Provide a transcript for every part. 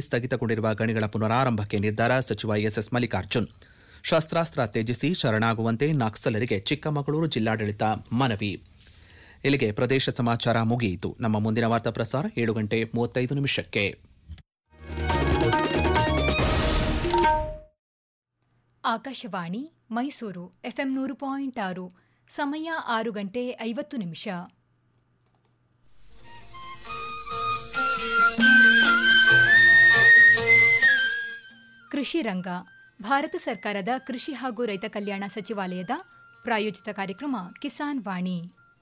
ಸ್ಥಗಿತಗೊಂಡಿರುವ ಗಣಿಗಳ ಪುನರಾರಂಭಕ್ಕೆ ನಿರ್ಧಾರ ಸಚಿವ ಎಸ್ಎಸ್ ಮಲ್ಲಿಕಾರ್ಜುನ್ ಶಸ್ತ್ರಾಸ್ತ್ರ ತ್ಯಜಿಸಿ ಶರಣಾಗುವಂತೆ ನಕ್ಸಲರಿಗೆ ಚಿಕ್ಕಮಗಳೂರು ಜಿಲ್ಲಾಡಳಿತ ಮನವಿ ಇಲ್ಲಿಗೆ ಪ್ರದೇಶ ಸಮಾಚಾರ ಮುಗಿಯಿತು ನಮ್ಮ ಮುಂದಿನ ವಾರ್ತಾ ಪ್ರಸಾರ ಏಳು ಗಂಟೆ ಮೂವತ್ತೈದು ನಿಮಿಷಕ್ಕೆ ಆಕಾಶವಾಣಿ ಮೈಸೂರು ಎಫ್ಎಂ ನೂರು ಪಾಯಿಂಟ್ ಆರು ಸಮಯ ಆರು ಗಂಟೆ ಐವತ್ತು ನಿಮಿಷ ಕೃಷಿ ರಂಗ ಭಾರತ ಸರ್ಕಾರದ ಕೃಷಿ ಹಾಗೂ ರೈತ ಕಲ್ಯಾಣ ಸಚಿವಾಲಯದ ಪ್ರಾಯೋಜಿತ ಕಾರ್ಯಕ್ರಮ ಕಿಸಾನ್ ವಾಣಿ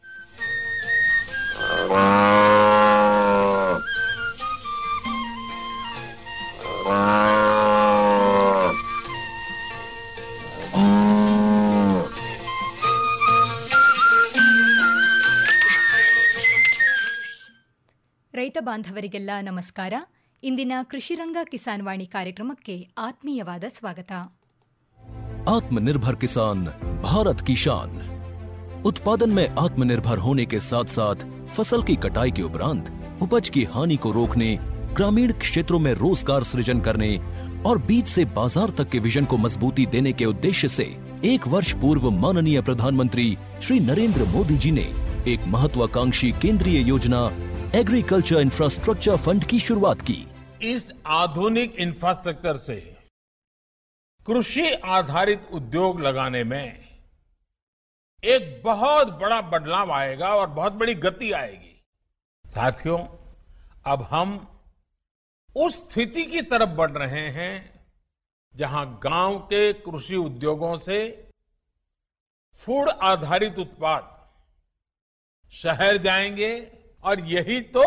ರೈತ ಬಾಂಧವರಿಗೆಲ್ಲ ನಮಸ್ಕಾರ ಇಂದಿನ ಕೃಷಿರಂಗ ಕಿಸಾನ್ ವಾಣಿ ಕಾರ್ಯಕ್ರಮಕ್ಕೆ ಆತ್ಮೀಯವಾದ ಸ್ವಾಗತ आत्मनिर्भर किसान भारत की शान उत्पादन में आत्मनिर्भर होने के साथ साथ फसल की कटाई के उपरांत उपज की हानि को रोकने ग्रामीण क्षेत्रों में रोजगार सृजन करने और बीज से बाजार तक के विजन को मजबूती देने के उद्देश्य से एक वर्ष पूर्व माननीय प्रधानमंत्री श्री नरेंद्र मोदी जी ने एक महत्वाकांक्षी केंद्रीय योजना एग्रीकल्चर इंफ्रास्ट्रक्चर फंड की शुरुआत की इस आधुनिक इंफ्रास्ट्रक्चर से कृषि आधारित उद्योग लगाने में एक बहुत बड़ा बदलाव आएगा और बहुत बड़ी गति आएगी साथियों अब हम उस स्थिति की तरफ बढ़ रहे हैं जहां गांव के कृषि उद्योगों से फूड आधारित उत्पाद शहर जाएंगे और यही तो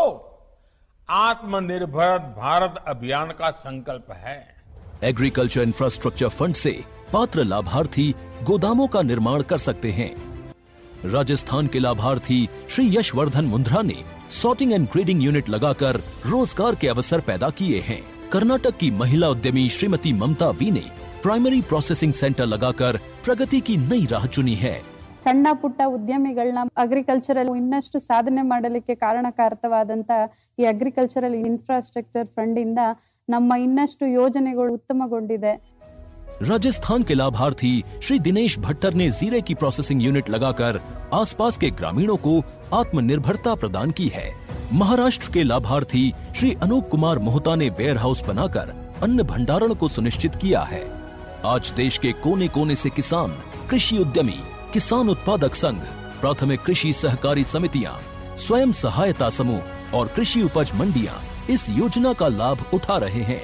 आत्मनिर्भर भारत अभियान का संकल्प है एग्रीकल्चर इंफ्रास्ट्रक्चर फंड से पात्र लाभार्थी गोदामों का निर्माण कर सकते हैं राजस्थान के लाभार्थी श्री यशवर्धन मुंद्रा ने सॉर्टिंग एंड ग्रेडिंग यूनिट लगाकर रोजगार के अवसर पैदा किए हैं कर्नाटक की महिला उद्यमी श्रीमती ममता वी ने प्राइमरी प्रोसेसिंग सेंटर लगाकर प्रगति की नई राह चुनी है ಸಣ್ಣ ಪುಟ್ಟ ಉದ್ಯಮಿಗಳನ್ನ ಅಗ್ರಿಕಲ್ಚರಲ್ ಇನ್ನಷ್ಟು ಸಾಧನೆ ಮಾಡಲಿಕ್ಕೆ ಕಾರಣಕಾರಕವಾದಂತ ಈ ಅಗ್ರಿಕಲ್ಚರಲ್ ಇನ್ಫ್ರಾಸ್ಟ್ರಕ್ಚರ್ ಫಂಡ್ ಇಂದ ನಮ್ಮ ಇನ್ನಷ್ಟು ಯೋಜನೆಗಳು ಉತ್ತಮಗೊಂಡಿದೆ राजस्थान के लाभार्थी श्री दिनेश भट्टर ने जीरे की प्रोसेसिंग यूनिट लगाकर आसपास के ग्रामीणों को आत्मनिर्भरता प्रदान की है महाराष्ट्र के लाभार्थी श्री अनूप कुमार मोहता ने वेयर हाउस बनाकर अन्न भंडारण को सुनिश्चित किया है आज देश के कोने कोने से किसान कृषि उद्यमी किसान उत्पादक संघ प्राथमिक कृषि सहकारी समितियां स्वयं सहायता समूह और कृषि उपज मंडियां इस योजना का लाभ उठा रहे हैं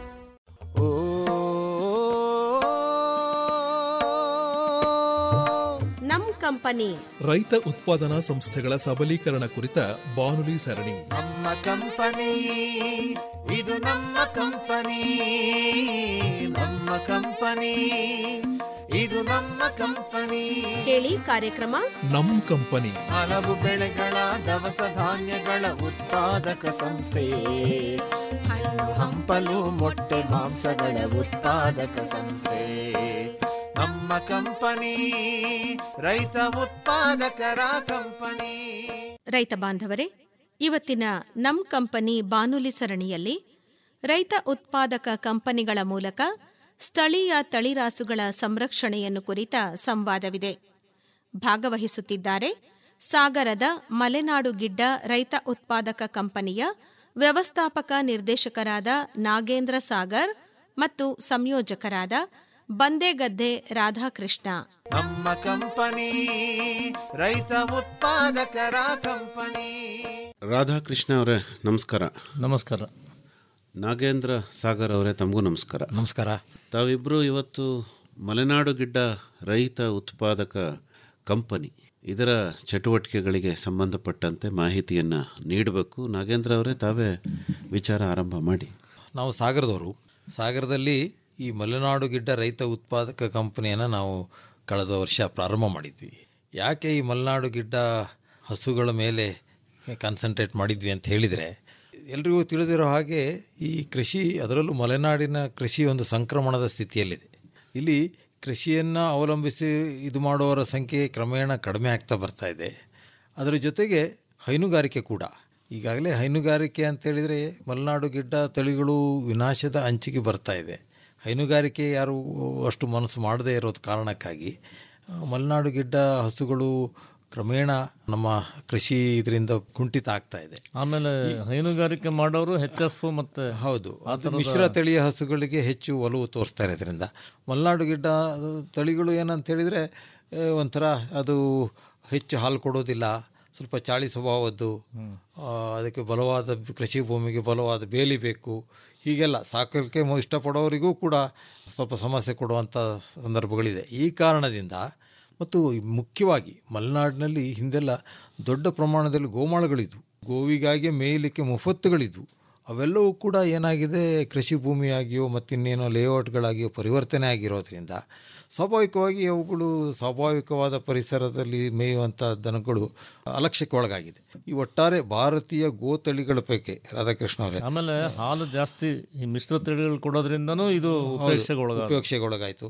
ನಮ್ ಕಂಪನಿ ರೈತ ಉತ್ಪಾದನಾ ಸಂಸ್ಥೆಗಳ ಸಬಲೀಕರಣ ಕುರಿತ ಬಾನುಲಿ ಸರಣಿ ನಮ್ಮ ಕಂಪನಿ ಇದು ನಮ್ಮ ಕಂಪನಿ ನಮ್ಮ ಕಂಪನಿ ಇದು ನಮ್ಮ ಕಂಪನಿ ಕೇಳಿ ಕಾರ್ಯಕ್ರಮ ನಮ್ ಕಂಪನಿ ಹಲವು ಬೆಳೆಗಳ ದವಸ ಧಾನ್ಯಗಳ ಉತ್ಪಾದಕ ಸಂಸ್ಥೆ ಹಣ್ಣು ಹಂಪಲು ಮೊಟ್ಟೆ ಮಾಂಸಗಳ ಉತ್ಪಾದಕ ಸಂಸ್ಥೆ ನಮ್ಮ ಕಂಪನಿ ರೈತ ಉತ್ಪಾದಕರ ಕಂಪನಿ ರೈತ ಬಾಂಧವರೇ ಇವತ್ತಿನ ನಮ್ ಕಂಪನಿ ಬಾನುಲಿ ಸರಣಿಯಲ್ಲಿ ರೈತ ಉತ್ಪಾದಕ ಕಂಪನಿಗಳ ಮೂಲಕ ಸ್ಥಳೀಯ ತಳಿರಾಸುಗಳ ಸಂರಕ್ಷಣೆಯನ್ನು ಕುರಿತ ಸಂವಾದವಿದೆ ಭಾಗವಹಿಸುತ್ತಿದ್ದಾರೆ ಸಾಗರದ ಮಲೆನಾಡು ಗಿಡ್ಡ ರೈತ ಉತ್ಪಾದಕ ಕಂಪನಿಯ ವ್ಯವಸ್ಥಾಪಕ ನಿರ್ದೇಶಕರಾದ ನಾಗೇಂದ್ರ ಸಾಗರ್ ಮತ್ತು ಸಂಯೋಜಕರಾದ ಬಂದೇಗದ್ದೆ ರಾಧಾಕೃಷ್ಣ ನಮ್ಮ ಕಂಪನಿ ರೈತ ಉತ್ಪಾದಕರ ಕಂಪನಿ ರಾಧಾಕೃಷ್ಣ ಅವರೇ ನಮಸ್ಕಾರ ನಮಸ್ಕಾರ ನಾಗೇಂದ್ರ ಸಾಗರ್ ಅವರೇ ತಮಗೂ ನಮಸ್ಕಾರ ನಮಸ್ಕಾರ ತಾವಿಬ್ಬರು ಇವತ್ತು ಮಲೆನಾಡು ಗಿಡ್ಡ ರೈತ ಉತ್ಪಾದಕ ಕಂಪನಿ ಇದರ ಚಟುವಟಿಕೆಗಳಿಗೆ ಸಂಬಂಧಪಟ್ಟಂತೆ ಮಾಹಿತಿಯನ್ನು ನೀಡಬೇಕು ನಾಗೇಂದ್ರ ಅವರೇ ತಾವೇ ವಿಚಾರ ಆರಂಭ ಮಾಡಿ ನಾವು ಸಾಗರದವರು ಸಾಗರದಲ್ಲಿ ಈ ಮಲೆನಾಡು ಗಿಡ್ಡ ರೈತ ಉತ್ಪಾದಕ ಕಂಪನಿಯನ್ನು ನಾವು ಕಳೆದ ವರ್ಷ ಪ್ರಾರಂಭ ಮಾಡಿದ್ವಿ ಯಾಕೆ ಈ ಮಲೆನಾಡು ಗಿಡ್ಡ ಹಸುಗಳ ಮೇಲೆ ಕಾನ್ಸಂಟ್ರೇಟ್ ಮಾಡಿದ್ವಿ ಅಂತ ಹೇಳಿದರೆ ಎಲ್ರಿಗೂ ತಿಳಿದಿರೋ ಹಾಗೆ ಈ ಕೃಷಿ ಅದರಲ್ಲೂ ಮಲೆನಾಡಿನ ಕೃಷಿ ಒಂದು ಸಂಕ್ರಮಣದ ಸ್ಥಿತಿಯಲ್ಲಿದೆ ಇಲ್ಲಿ ಕೃಷಿಯನ್ನು ಅವಲಂಬಿಸಿ ಇದು ಮಾಡುವವರ ಸಂಖ್ಯೆ ಕ್ರಮೇಣ ಕಡಿಮೆ ಆಗ್ತಾ ಬರ್ತಾ ಇದೆ ಅದರ ಜೊತೆಗೆ ಹೈನುಗಾರಿಕೆ ಕೂಡ ಈಗಾಗಲೇ ಹೈನುಗಾರಿಕೆ ಅಂತೇಳಿದರೆ ಮಲೆನಾಡು ಗಿಡ್ಡ ತಳಿಗಳು ವಿನಾಶದ ಅಂಚಿಗೆ ಬರ್ತಾ ಇದೆ ಹೈನುಗಾರಿಕೆ ಯಾರು ಅಷ್ಟು ಮನಸ್ಸು ಮಾಡದೇ ಇರೋದು ಕಾರಣಕ್ಕಾಗಿ ಆ, ಮಲೆನಾಡು ಗಿಡ್ಡ ಹಸುಗಳು ಕ್ರಮೇಣ ನಮ್ಮ ಕೃಷಿ ಇದರಿಂದ ಕುಂಠಿತ ಆಗ್ತಾ ಇದೆ ಆಮೇಲೆ ಹೈನುಗಾರಿಕೆ ಮಾಡೋರು ಹೆಚ್ ಎಫ್ ಮತ್ತೆ ಹೌದು ಅದು ಮಿಶ್ರ ತಳಿಯ ಹಸುಗಳಿಗೆ ಹೆಚ್ಚು ಒಲವು ತೋರಿಸ್ತಾ ಇರೋದ್ರಿಂದ ಮಲೆನಾಡು ಗಿಡ್ಡ ತಳಿಗಳು ಏನಂತ ಹೇಳಿದರೆ ಆ, ಒಂಥರ ಅದು ಹೆಚ್ಚು ಹಾಲು ಕೊಡೋದಿಲ್ಲ ಸ್ವಲ್ಪ ಚಾಳಿ ಸ್ವಭಾವದ್ದು ಆ, ಅದಕ್ಕೆ ಬಲವಾದ ಕೃಷಿ ಭೂಮಿಗೆ ಬಲವಾದ ಬೇಲಿ ಬೇಕು ಹೀಗೆಲ್ಲ ಸಾಕಲಿಕ್ಕೆ ಮ- ಇಷ್ಟಪಡೋರಿಗೂ ಕೂಡ ಸ್ವಲ್ಪ ಸಮಸ್ಯೆ ಕೊಡುವಂಥ ಸಂದರ್ಭಗಳಿದೆ ಈ ಕಾರಣದಿಂದ ಮತ್ತು ಮುಖ್ಯವಾಗಿ ಮಲೆನಾಡಿನಲ್ಲಿ ಹಿಂದೆಲ್ಲ ದೊಡ್ಡ ಪ್ರಮಾಣದಲ್ಲಿ ಗೋಮಾಳಗಳಿದ್ವು ಗೋವಿಗಾಗಿ ಮೇಯಲಿಕ್ಕೆ ಮುಫತ್ತುಗಳಿದ್ವು ಅವೆಲ್ಲವೂ ಕೂಡ ಏನಾಗಿದೆ ಕೃಷಿ ಭೂಮಿಯಾಗಿಯೋ ಮತ್ತಿನ್ನೇನೋ ಲೇಔಟ್ಗಳಾಗಿಯೋ ಪರಿವರ್ತನೆ ಆಗಿರೋದ್ರಿಂದ ಸ್ವಾಭಾವಿಕವಾಗಿ ಅವುಗಳು ಸ್ವಾಭಾವಿಕವಾದ ಪರಿಸರದಲ್ಲಿ ಮೇಯುವಂಥ ದನಗಳು ಅಲಕ್ಷ್ಯಕ್ಕೆ ಒಳಗಾಗಿದೆ ಈ ಒಟ್ಟಾರೆ ಭಾರತೀಯ ಗೋತಳಿಗಳ ಪೈಕಿ ರಾಧಾಕೃಷ್ಣ ಅವರೇ ಆಮೇಲೆ ಹಾಲು ಜಾಸ್ತಿ ಈ ಮಿಶ್ರ ತಳಿಗಳು ಕೊಡೋದ್ರಿಂದನೂ ಇದು ಉಪೇಕ್ಷೆಗೊಳಗ ಉಪಯೋಗಿಸೆಗೊಳಗಾಯಿತು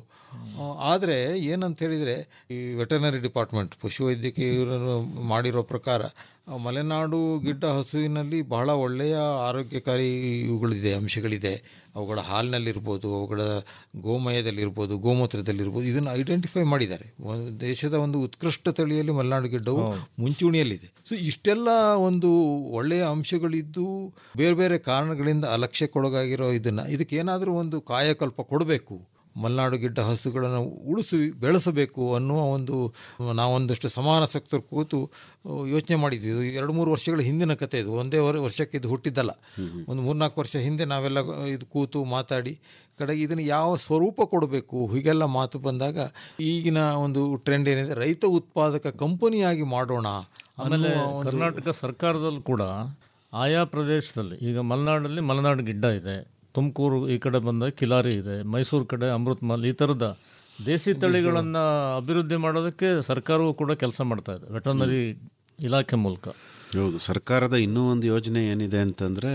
ಆದರೆ ಏನಂತ ಹೇಳಿದರೆ ಈ ವೆಟರ್ನರಿ ಡಿಪಾರ್ಟ್ಮೆಂಟ್ ಪಶುವೈದ್ಯಕೀಯ ಇವರು ಮಾಡಿರೋ ಪ್ರಕಾರ ಆ, ಮಲೆನಾಡು ಗಿಡ್ಡ ಹಸುವಿನಲ್ಲಿ ಬಹಳ ಒಳ್ಳೆಯ ಆರೋಗ್ಯಕಾರಿ ಇವುಗಳಿದೆ ಅಂಶಗಳಿದೆ ಅವುಗಳ ಹಾಲಿನಲ್ಲಿರ್ಬೋದು ಅವುಗಳ ಗೋಮಯದಲ್ಲಿರ್ಬೋದು ಗೋಮೂತ್ರದಲ್ಲಿರ್ಬೋದು ಇದನ್ನು ಐಡೆಂಟಿಫೈ ಮಾಡಿದ್ದಾರೆ ಒಂದು ದೇಶದ ಒಂದು ಉತ್ಕೃಷ್ಟ ತಳಿಯಲ್ಲಿ ಮಲೆನಾಡು ಗಿಡ್ಡವು ಮುಂಚೂಣಿಯಲ್ಲಿದೆ ಸೊ ಇಷ್ಟೆಲ್ಲ ಒಂದು ಒಳ್ಳೆಯ ಅಂಶಗಳಿದ್ದು ಬೇರೆ ಬೇರೆ ಕಾರಣಗಳಿಂದ ಅಲಕ್ಷ್ಯಕ್ಕೊಳಗಾಗಿರೋ ಇದನ್ನು ಇದಕ್ಕೆ ಏನಾದರೂ ಒಂದು ಕಾಯಕಲ್ಪ ಕೊಡಬೇಕು ಮಲೆನಾಡು ಗಿಡ್ಡ ಹಸುಗಳನ್ನು ಉಳಿಸಿ ಬೆಳೆಸಬೇಕು ಅನ್ನುವ ಒಂದು ನಾವೊಂದಷ್ಟು ಸಮಾನಾಸಕ್ತರು ಕೂತು ಯೋಚನೆ ಮಾಡಿದ್ವಿ ಇದು ಎರಡು ಮೂರು ವರ್ಷಗಳ ಹಿಂದಿನ ಕತೆ ಇದು ಒಂದೇ ವರ್- ವರ್ಷಕ್ಕೆ ಇದು ಹುಟ್ಟಿದ್ದಲ್ಲ ಒಂದು ಮೂರ್ನಾಲ್ಕು ವರ್ಷ ಹಿಂದೆ ನಾವೆಲ್ಲ ಇದು ಕೂತು ಮಾತಾಡಿ ಕಡೆಗೆ ಇದನ್ನು ಯಾವ ಸ್ವರೂಪ ಕೊಡಬೇಕು ಹೀಗೆಲ್ಲ ಮಾತು ಬಂದಾಗ ಈಗಿನ ಒಂದು ಟ್ರೆಂಡ್ ಏನಿದೆ ರೈತ ಉತ್ಪಾದಕ ಕಂಪನಿಯಾಗಿ ಮಾಡೋಣ ಆಮೇಲೆ ಅನ್ನುವ ಒಂದು- ಕರ್ನಾಟಕ ಸರ್ಕಾರದಲ್ಲೂ ಕೂಡ ಆಯಾ ಪ್ರದೇಶದಲ್ಲಿ ಈಗ ಮಲೆನಾಡಲ್ಲಿ ಮಲೆನಾಡು ಗಿಡ್ಡ ಇದೆ ತುಮಕೂರು ಈ ಕಡೆ ಬಂದ ಕಿಲಾರಿ ಇದೆ ಮೈಸೂರು ಕಡೆ ಅಮೃತ್ ಮಹಲ್ ಈ ಥರದ ದೇಸಿ ತಳಿಗಳನ್ನು ಅಭಿವೃದ್ಧಿ ಮಾಡೋದಕ್ಕೆ ಸರ್ಕಾರವೂ ಕೂಡ ಕೆಲಸ ಮಾಡ್ತಾ ಇದೆ ವೆಟರ್ನರಿ ಇಲಾಖೆ ಮೂಲಕ ಹೌದು ಸರ್ಕಾರದ ಇನ್ನೂ ಒಂದು ಯೋಜನೆ ಏನಿದೆ ಅಂತಂದ್ರೆ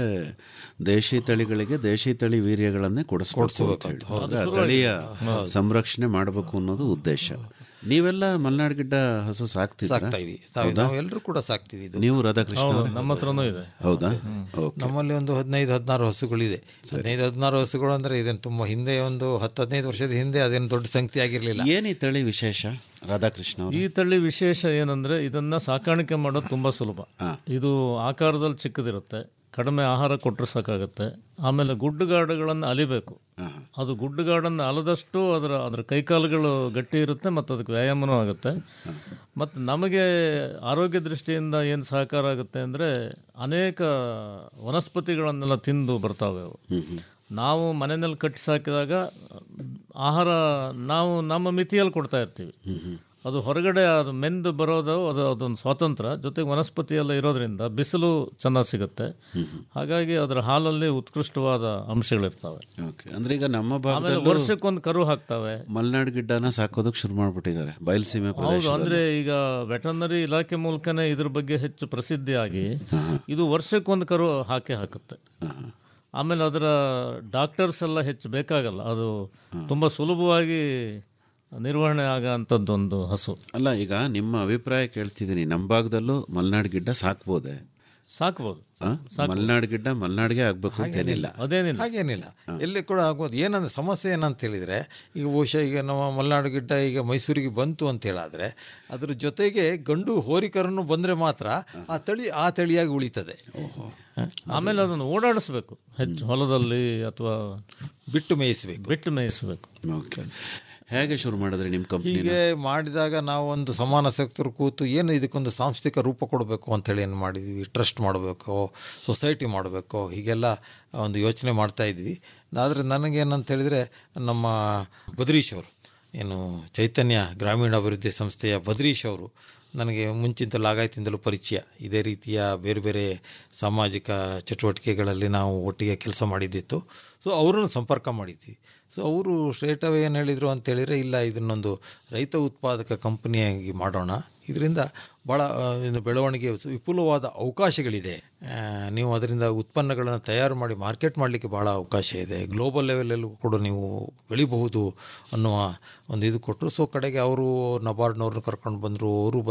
ದೇಶಿ ತಳಿಗಳಿಗೆ ದೇಶಿ ತಳಿ ವೀರ್ಯಗಳನ್ನೇ ಕೊಡಿಸ್ಬೇಕು ಅಂತ ಹೇಳಿ. ಅಂದ್ರೆ ಆ ತಳಿಯ ಸಂರಕ್ಷಣೆ ಮಾಡಬೇಕು ಅನ್ನೋದು ಉದ್ದೇಶ ನೀವೆಲ್ಲ ಮಲೆನಾಡು ಗಿಡ್ಡ ಹಸು ಸಾಕ್ತಿದ್ದೀರಾ? ಸಾಕ್ತಾ ಇವಿ ತಾವು- ಹೌದಾ? ನಾವೆಲ್ಲರೂ ಕೂಡ ಸಾಕ್ತೀವಿ ಇದು ನೀವು ರಾಧಾಕೃಷ್ಣ ಹೌದು, ಅವರೇ? ನಮ್ಮ ಹತ್ರನೂ ಇದೆ. ಹೌದಾ ಓಕೆ ನಮ್ಮಲ್ಲಿ ಒಂದು ಹದಿನೈದು ಹದಿನಾರು ಹಸುಗಳಿದೆ ಹದಿನೈದು ಹದಿನಾರು ಹಸುಗಳು ಅಂದರೆ ಇದೇನು ತುಂಬ ಹಿಂದೆ ಒಂದು ಹತ್ತು ಹದಿನೈದು ವರ್ಷದ ಹಿಂದೆ ಅದೇನು ದೊಡ್ಡ ಸಂಖ್ಯೆ ಆಗಿರಲಿಲ್ಲ ಏನು ಈ ತಳಿ ವಿಶೇಷ ರಾಧಾಕೃಷ್ಣ ಅವರು ಈ ತಳಿ ವಿಶೇಷ ಏನಂದ್ರೆ ಇದನ್ನ ಸಾಕಾಣಿಕೆ ಮಾಡೋದು ತುಂಬಾ ಸುಲಭ ಇದು ಆಕಾರದಲ್ಲಿ ಚಿಕ್ಕದಿರುತ್ತೆ ಕಡಿಮೆ ಆಹಾರ ಕೊಟ್ಟರೆ ಸಾಕಾಗುತ್ತೆ ಆಮೇಲೆ ಗುಡ್ಡುಗಾಡುಗಳನ್ನು ಅಲಿಬೇಕು ಅದು ಗುಡ್ಡುಗಾಡನ್ನು ಅಲದಷ್ಟು ಅದರ ಅದರ ಕೈಕಾಲುಗಳು ಗಟ್ಟಿ ಇರುತ್ತೆ ಮತ್ತು ಅದಕ್ಕೆ ವ್ಯಾಯಾಮನೂ ಆಗುತ್ತೆ ಮತ್ತು ನಮಗೆ ಆರೋಗ್ಯ ದೃಷ್ಟಿಯಿಂದ ಏನು ಸಹಕಾರ ಆಗುತ್ತೆ ಅಂದರೆ ಅನೇಕ ವನಸ್ಪತಿಗಳನ್ನೆಲ್ಲ ತಿಂದು ಬರ್ತಾವೆ ಅವು ನಾವು ಮನೆಯಲ್ಲಿ ಕಟ್ಟಿ ಸಾಕಿದಾಗ ಆಹಾರ ನಾವು ನಮ್ಮ ಮಿತಿಯಲ್ಲಿ ಕೊಡ್ತಾ ಇರ್ತೀವಿ ಅದು ಹೊರಗಡೆ ಅದು ಮೆಂದು ಬರೋದು ಅದು ಅದೊಂದು ಸ್ವಾತಂತ್ರ್ಯ ಜೊತೆಗೆ ವನಸ್ಪತಿ ಎಲ್ಲ ಇರೋದ್ರಿಂದ ಬಿಸಿಲು ಚೆನ್ನಾಗಿ ಸಿಗುತ್ತೆ ಹಾಗಾಗಿ ಅದರ ಹಾಲಲ್ಲಿ ಉತ್ಕೃಷ್ಟವಾದ ಅಂಶಗಳಿರ್ತವೆ ಓಕೆ ಅಂದ್ರೆ ಈಗ ನಮ್ಮ ಆಮೇಲೆ ಭಾಗದಲ್ಲಿ ವರ್ಷಕ್ಕೊಂದು ಕರು ಹಾಕ್ತವೆ ಮಲೆನಾಡು ಗಿಡ್ಡನ ಸಾಕೋದಕ್ಕೆ ಶುರು ಮಾಡ್ಬಿಟ್ಟಿದ್ದಾರೆ ಬಯಲುಸೀಮೆ ಹೌದು ಪ್ರದೇಶ ಅಂದ್ರೆ ಈಗ ವೆಟರ್ನರಿ ಇಲಾಖೆ ಮೂಲಕನೇ ಇದ್ರ ಬಗ್ಗೆ ಹೆಚ್ಚು ಪ್ರಸಿದ್ಧಿಯಾಗಿ ಇದು ವರ್ಷಕ್ಕೊಂದು ಕರು ಹಾಕಿ ಹಾಕುತ್ತೆ ಆಮೇಲೆ ಅದರ ಡಾಕ್ಟರ್ಸ್ ಎಲ್ಲ ಹೆಚ್ಚು ಬೇಕಾಗಲ್ಲ ಅದು ತುಂಬಾ ಸುಲಭವಾಗಿ ನಿರ್ವಹಣೆ ಆಗಂಥದ್ದೊಂದು ಹಸು ಅಲ್ಲ ಈಗ ನಿಮ್ಮ ಅಭಿಪ್ರಾಯ ಕೇಳ್ತಿದ್ದೀನಿ ನಮ್ಮ ಭಾಗದಲ್ಲೂ ಮಲೆನಾಡು ಗಿಡ್ಡ ಸಾಕ್ಬೋದೆ ಸಾಕ್ಬೋದು ಆ? ಮಲೆನಾಡು ಗಿಡ್ಡ ಮಲೆನಾಡಿಗೆ ಆಗ್ಬೇಕು ಅಂತೇನಿಲ್ಲ ಅದೇನಿಲ್ಲ ಹಾಗೇನಿಲ್ಲ ಎಲ್ಲಿ ಕೂಡ ಆಗ್ಬೋದು ಏನಂದ್ರೆ ಸಮಸ್ಯೆ ಏನಂತ ಹೇಳಿದರೆ ಈಗ ಬಹುಶಃ ಈಗ ನಮ್ಮ ಮಲೆನಾಡು ಗಿಡ್ಡ ಈಗ ಮೈಸೂರಿಗೆ ಬಂತು ಅಂತ ಹೇಳಾದರೆ ಅದ್ರ ಜೊತೆಗೆ ಗಂಡು ಹೋರಿಕರನ್ನು ಬಂದರೆ ಮಾತ್ರ ಆ ತಳಿ ಆ ತಳಿಯಾಗಿ ಉಳಿತದೆ ಆಮೇಲೆ ಅದನ್ನು ಓಡಾಡಿಸ್ಬೇಕು ಹೆಚ್ಚು ಹೊಲದಲ್ಲಿ ಅಥವಾ ಬಿಟ್ಟು ಮೇಯಿಸಬೇಕು ಬಿಟ್ಟು ಮೇಯಿಸಬೇಕು ಓಕೆ ಹೇಗೆ ಶುರು ಮಾಡಿದ್ರಿ ನಿಮ್ಮ ಕಂಪ್ನಿ ಹೀಗೆ ಮಾಡಿದಾಗ ನಾವು ಒಂದು ಸಮಾನಾಸಕ್ತರು ಕೂತು ಏನು ಇದಕ್ಕೊಂದು ಸಾಂಸ್ಥಿಕ ರೂಪ ಕೊಡಬೇಕು ಅಂತೇಳಿ ಏನು ಮಾಡಿದ್ವಿ ಟ್ರಸ್ಟ್ ಮಾಡಬೇಕು ಸೊಸೈಟಿ ಮಾಡಬೇಕು ಹೀಗೆಲ್ಲ ಒಂದು ಯೋಚನೆ ಮಾಡ್ತಾ ಇದ್ವಿ ಆದರೆ ನನಗೇನಂತ ಹೇಳಿದರೆ ನಮ್ಮ ಬದ್ರೀಶ್ ಅವರು ಏನು ಚೈತನ್ಯ ಗ್ರಾಮೀಣ ಅಭಿವೃದ್ಧಿ ಸಂಸ್ಥೆಯ ಬದ್ರೀಶ್ ಅವರು ನನಗೆ ಮುಂಚಿನ ಲಾಗಾಯತಿಂದಲೂ ಪರಿಚಯ ಇದೇ ರೀತಿಯ ಬೇರೆ ಬೇರೆ ಸಾಮಾಜಿಕ ಚಟುವಟಿಕೆಗಳಲ್ಲಿ ನಾವು ಒಟ್ಟಿಗೆ ಕೆಲಸ ಮಾಡಿದ್ದಿತ್ತು ಸೊ ಅವರನ್ನು ಸಂಪರ್ಕ ಮಾಡಿದ್ವಿ ಸೊ ಅವರು ಸ್ಟ್ರೇಟ್ ಅವೇ ಏನು ಹೇಳಿದರು ಅಂತ ಹೇಳಿದರೆ ಇಲ್ಲ ಇದನ್ನೊಂದು ರೈತ ಉತ್ಪಾದಕ ಕಂಪನಿಯಾಗಿ ಮಾಡೋಣ ಇದರಿಂದ ಭಾಳ ಆ, ಇನ್ನು ಬೆಳವಣಿಗೆ ವಿಪುಲವಾದ ಅವಕಾಶಗಳಿದೆ ಆ, ನೀವು ಅದರಿಂದ ಉತ್ಪನ್ನಗಳನ್ನು ತಯಾರು ಮಾಡಿ ಮಾರ್ಕೆಟ್ ಮಾಡಲಿಕ್ಕೆ ಭಾಳ ಅವಕಾಶ ಇದೆ ಗ್ಲೋಬಲ್ ಲೆವೆಲಲ್ಲೂ ಕೂಡ ನೀವು ಬೆಳಿಬಹುದು ಅನ್ನುವ ಒಂದು ಇದು ಕೊಟ್ಟರು ಸೊ ಕಡೆಗೆ ಅವರು ನಬಾರ್ಡ್ನವ್ರನ್ನ ಕರ್ಕೊಂಡು ಬಂದರು ಅವರು ಬಂದು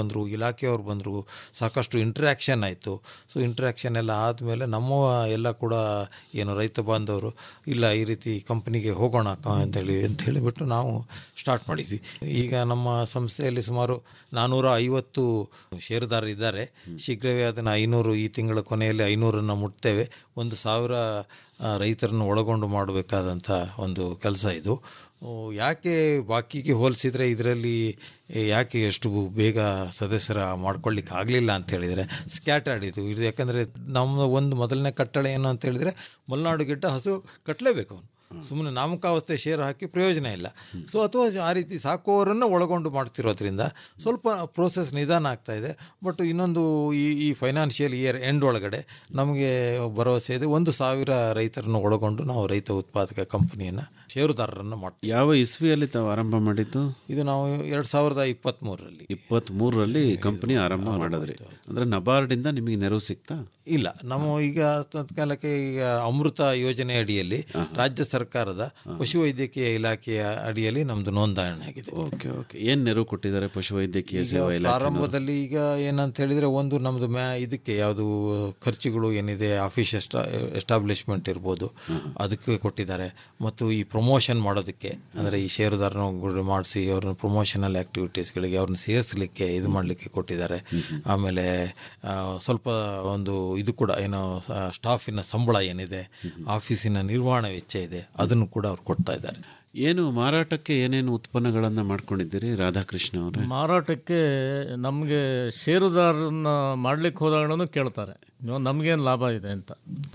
ಬಂದರು ಇಲಾಖೆಯವರು ಬಂದರು ಸಾಕಷ್ಟು ಇಂಟ್ರ್ಯಾಕ್ಷನ್ ಆಯಿತು ಸೊ ಇಂಟ್ರ್ಯಾಕ್ಷನ್ ಎಲ್ಲ ಆದಮೇಲೆ ನಮ್ಮ ಎಲ್ಲ ಕೂಡ ಏನು ರೈತ ಬಾಂಧವರು ಇಲ್ಲ ಈ ರೀತಿ ಕಂಪ್ನಿಗೆ ಹೋಗೋಣ ಕ- ಅಂತೇಳಿ ಅಂತ ಹೇಳಿಬಿಟ್ಟು ನಾವು ಸ್ಟಾರ್ಟ್ ಮಾಡಿದ್ವಿ ಈಗ ನಮ್ಮ ಸಂಸ್ಥೆಯಲ್ಲಿ ಸುಮಾರು ನಾನ್ನೂರ ಐವತ್ತು ಷೇರುದಾರರು ಇದ್ದಾರೆ ಶೀಘ್ರವೇ ಅದನ್ನು ಐನೂರು ಈ ತಿಂಗಳ ಕೊನೆಯಲ್ಲಿ ಐನೂರನ್ನು ಮುಟ್ತೇವೆ ಒಂದು ಸಾವಿರ ಆ, ರೈತರನ್ನು ಒಳಗೊಂಡು ಮಾಡಬೇಕಾದಂಥ ಒಂದು ಕೆಲಸ ಇದು ಓ, ಯಾಕೆ ಬಾಕಿಗೆ ಹೋಲಿಸಿದರೆ ಇದರಲ್ಲಿ ಯಾಕೆ ಎಷ್ಟು ಬೇಗ ಸದಸ್ಯರ ಮಾಡ್ಕೊಳ್ಳಿಕ್ಕೆ ಆಗಲಿಲ್ಲ ಅಂತ ಹೇಳಿದರೆ ಸ್ಕ್ಯಾಟರ್ಡ್ ಇದು ಇದು ಯಾಕಂದರೆ ನಮ್ಮ ಒಂದು ಮೊದಲನೇ ಕಟ್ಟಳೆ ಏನು ಅಂತ ಹೇಳಿದರೆ ಮಲೆನಾಡು ಗಿಡ್ಡ ಹಸು ಕಟ್ಟಲೇಬೇಕು ಅವನು ಸುಮ್ಮನೆ ನಾಮಕಾವಸ್ಥೆ ಶೇರ್ ಹಾಕಿ ಪ್ರಯೋಜನ ಇಲ್ಲ ಸೊ ಅಥವಾ ಆ ರೀತಿ ಸಾಕುವವರನ್ನು ಒಳಗೊಂಡು ಮಾಡ್ತಿರೋದ್ರಿಂದ ಸ್ವಲ್ಪ ಪ್ರೋಸೆಸ್ ನಿಧಾನ ಆಗ್ತಾ ಇದೆ ಬಟ್ ಇನ್ನೊಂದು ಈ ಈ ಫೈನಾನ್ಷಿಯಲ್ ಇಯರ್ ಎಂಡ್ ಒಳಗಡೆ ನಮಗೆ ಭರವಸೆ ಇದೆ ಒಂದು ಸಾವಿರ ರೈತರನ್ನು ಒಳಗೊಂಡು ನಾವು ರೈತ ಉತ್ಪಾದಕ ಕಂಪನಿಯನ್ನು ಷೇರುದಾರರನ್ನು ಮಾಡ್ತೀವಿ ಯಾವ ಇಸ್ವಿಯಲ್ಲಿ ತಾವು ಆರಂಭ ಮಾಡಿದ್ದು ಇದು ನಾವು ಎರಡು ಸಾವಿರದ ಇಪ್ಪತ್ತ್ಮೂರರಲ್ಲಿ ಇಪ್ಪತ್ತ್ಮೂರರಲ್ಲಿ ಕಂಪನಿ ಆರಂಭ ಮಾಡಿದ್ರಿ ಅಂದರೆ ನಬಾರ್ಡಿಂದ ನಿಮಗೆ ನೆರವು ಸಿಗ್ತಾ ಇಲ್ಲ ನಾವು ಈಗ ತತ್ಕಾಲಕ್ಕೆ ಈಗ ಅಮೃತ ಯೋಜನೆ ಅಡಿಯಲ್ಲಿ ರಾಜ್ಯ ಸರ್ಕಾರದ ಪಶುವೈದ್ಯಕೀಯ ಇಲಾಖೆಯ ಅಡಿಯಲ್ಲಿ ನಮ್ಮದು ನೋಂದಣಿ ಆಗಿದೆ ಓಕೆ ಓಕೆ ಏನು ನೆರವು ಕೊಟ್ಟಿದ್ದಾರೆ ಪಶುವೈದ್ಯಕೀಯ ಈಗ ಸೇವಾ ಇಲಾಖೆ ಪ್ರಾರಂಭದಲ್ಲಿ ಈಗ ಏನಂತ ಹೇಳಿದರೆ ಒಂದು ನಮ್ಮದು ಮ್ಯಾ ಇದಕ್ಕೆ ಯಾವುದು ಖರ್ಚುಗಳು ಏನಿದೆ ಆಫೀಸ್ ಎಸ್ಟಾ ಎಸ್ಟಾಬ್ಲಿಷ್ಮೆಂಟ್ ಇರ್ಬೋದು ಅದಕ್ಕೆ ಕೊಟ್ಟಿದ್ದಾರೆ ಮತ್ತು ಈ ಪ್ರಮೋಷನ್ ಮಾಡೋದಕ್ಕೆ ಅಂದರೆ ಈ ಷೇರುದಾರನ ಗುರು ಮಾಡಿಸಿ ಅವ್ರನ್ನ ಪ್ರಮೋಷನಲ್ ಆ್ಯಕ್ಟಿವಿಟೀಸ್ಗಳಿಗೆ ಅವ್ರನ್ನ ಸೇರಿಸಲಿಕ್ಕೆ ಇದು ಮಾಡಲಿಕ್ಕೆ ಕೊಟ್ಟಿದ್ದಾರೆ ಆಮೇಲೆ ಆ, ಸ್ವಲ್ಪ ಒಂದು ಇದು ಕೂಡ ಏನೋ ಸ- ಸ್ಟಾಫಿನ ಸಂಬಳ ಏನಿದೆ ಆಫೀಸಿನ ನಿರ್ವಹಣಾ ವೆಚ್ಚ ಇದೆ ಅದನ್ನು ಕೂಡ ಅವ್ರು ಕೊಡ್ತಾ ಇದ್ದಾರೆ ಏನು ಮಾರಾಟಕ್ಕೆ ಏನೇನು ಉತ್ಪನ್ನಗಳನ್ನು ಮಾಡ್ಕೊಂಡಿದ್ದೀರಿ ರಾಧಾಕೃಷ್ಣ ಅವರೇ ಮಾರಾಟಕ್ಕೆ ನಮಗೆ ಷೇರುದಾರರನ್ನ ಮಾಡ್ಲಿಕ್ಕೆ ಹೋದಾಗಲೂ ಕೇಳ್ತಾರೆ ನೀವು ನಮಗೇನು ಲಾಭ ಇದೆ ಅಂತ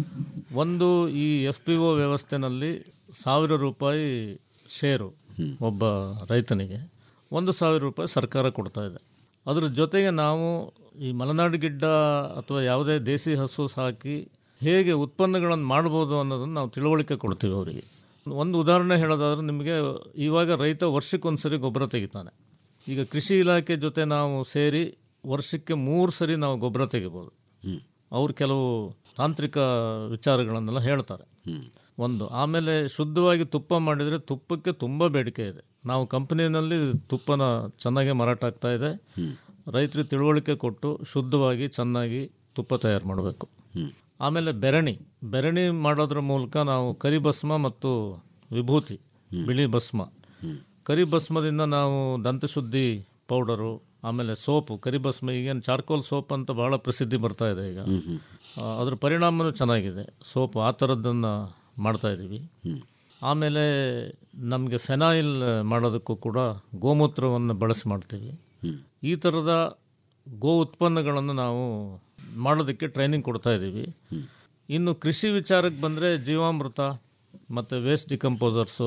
ಒಂದು ಈ ಎಫ್ ಪಿ ಒ ವ್ಯವಸ್ಥೆನಲ್ಲಿ ಸಾವಿರ ರೂಪಾಯಿ ಷೇರು ಒಬ್ಬ ರೈತನಿಗೆ ಒಂದು ಸಾವಿರ ರೂಪಾಯಿ ಸರ್ಕಾರ ಕೊಡ್ತಾ ಇದೆ ಅದ್ರ ಜೊತೆಗೆ ನಾವು ಈ ಮಲೆನಾಡು ಗಿಡ್ಡ ಅಥವಾ ಯಾವುದೇ ದೇಸಿ ಹಸು ಸಾಕಿ ಹೇಗೆ ಉತ್ಪನ್ನಗಳನ್ನು ಮಾಡ್ಬೋದು ಅನ್ನೋದನ್ನು ನಾವು ತಿಳುವಳಿಕೆ ಕೊಡ್ತೀವಿ ಅವರಿಗೆ ಒಂದು ಉದಾಹರಣೆ ಹೇಳೋದಾದ್ರೆ ನಿಮಗೆ ಇವಾಗ ರೈತ ವರ್ಷಕ್ಕೊಂದ್ಸರಿ ಗೊಬ್ಬರ ತೆಗಿತಾನೆ ಈಗ ಕೃಷಿ ಇಲಾಖೆ ಜೊತೆ ನಾವು ಸೇರಿ ವರ್ಷಕ್ಕೆ ಮೂರು ಸರಿ ನಾವು ಗೊಬ್ಬರ ತೆಗಿಬೋದು ಅವ್ರು ಕೆಲವು ತಾಂತ್ರಿಕ ವಿಚಾರಗಳನ್ನೆಲ್ಲ ಹೇಳ್ತಾರೆ ಒಂದು ಆಮೇಲೆ ಶುದ್ಧವಾಗಿ ತುಪ್ಪ ಮಾಡಿದರೆ ತುಪ್ಪಕ್ಕೆ ತುಂಬ ಬೇಡಿಕೆ ಇದೆ ನಾವು ಕಂಪನಿಯಲ್ಲಿ ತುಪ್ಪನ ಚೆನ್ನಾಗಿ ಮಾರಾಟ ಆಗ್ತಾ ಇದೆ ರೈತರಿಗೆ ತಿಳುವಳಿಕೆ ಕೊಟ್ಟು ಶುದ್ಧವಾಗಿ ಚೆನ್ನಾಗಿ ತುಪ್ಪ ತಯಾರು ಮಾಡಬೇಕು ಆಮೇಲೆ ಬೆರಣಿ ಬೆರಣಿ ಮಾಡೋದ್ರ ಮೂಲಕ ನಾವು ಕರಿಭಸ್ಮ ಮತ್ತು ವಿಭೂತಿ ಬಿಳಿ ಭಸ್ಮ ಕರಿ ಭಸ್ಮದಿಂದ ನಾವು ದಂತಶುದ್ಧಿ ಪೌಡರು ಆಮೇಲೆ ಸೋಪು ಕರಿಭಸ್ಮ ಈಗೇನು ಚಾರ್ಕೋಲ್ ಸೋಪ್ ಅಂತ ಬಹಳ ಪ್ರಸಿದ್ಧಿ ಬರ್ತಾ ಇದೆ ಈಗ ಆ, ಅದ್ರ ಪರಿಣಾಮನೂ ಚೆನ್ನಾಗಿದೆ ಸೋಪು ಆ ಥರದ್ದನ್ನು ಮಾಡ್ತಾ ಇದ್ದೀವಿ ಆಮೇಲೆ ನಮಗೆ ಫೆನಾಯಿಲ್ ಮಾಡೋದಕ್ಕೂ ಕೂಡ ಗೋಮೂತ್ರವನ್ನು ಬಳಸಿ ಮಾಡ್ತೀವಿ ಈ ಥರದ ಗೋ ಉತ್ಪನ್ನಗಳನ್ನು ನಾವು ಮಾಡೋದಕ್ಕೆ ಟ್ರೈನಿಂಗ್ ಕೊಡ್ತಾ ಇದ್ದೀವಿ ಇನ್ನು ಕೃಷಿ ವಿಚಾರಕ್ಕೆ ಬಂದರೆ ಜೀವಾಮೃತ ಮತ್ತು ವೇಸ್ಟ್ ಡಿಕಂಪೋಸರ್ಸು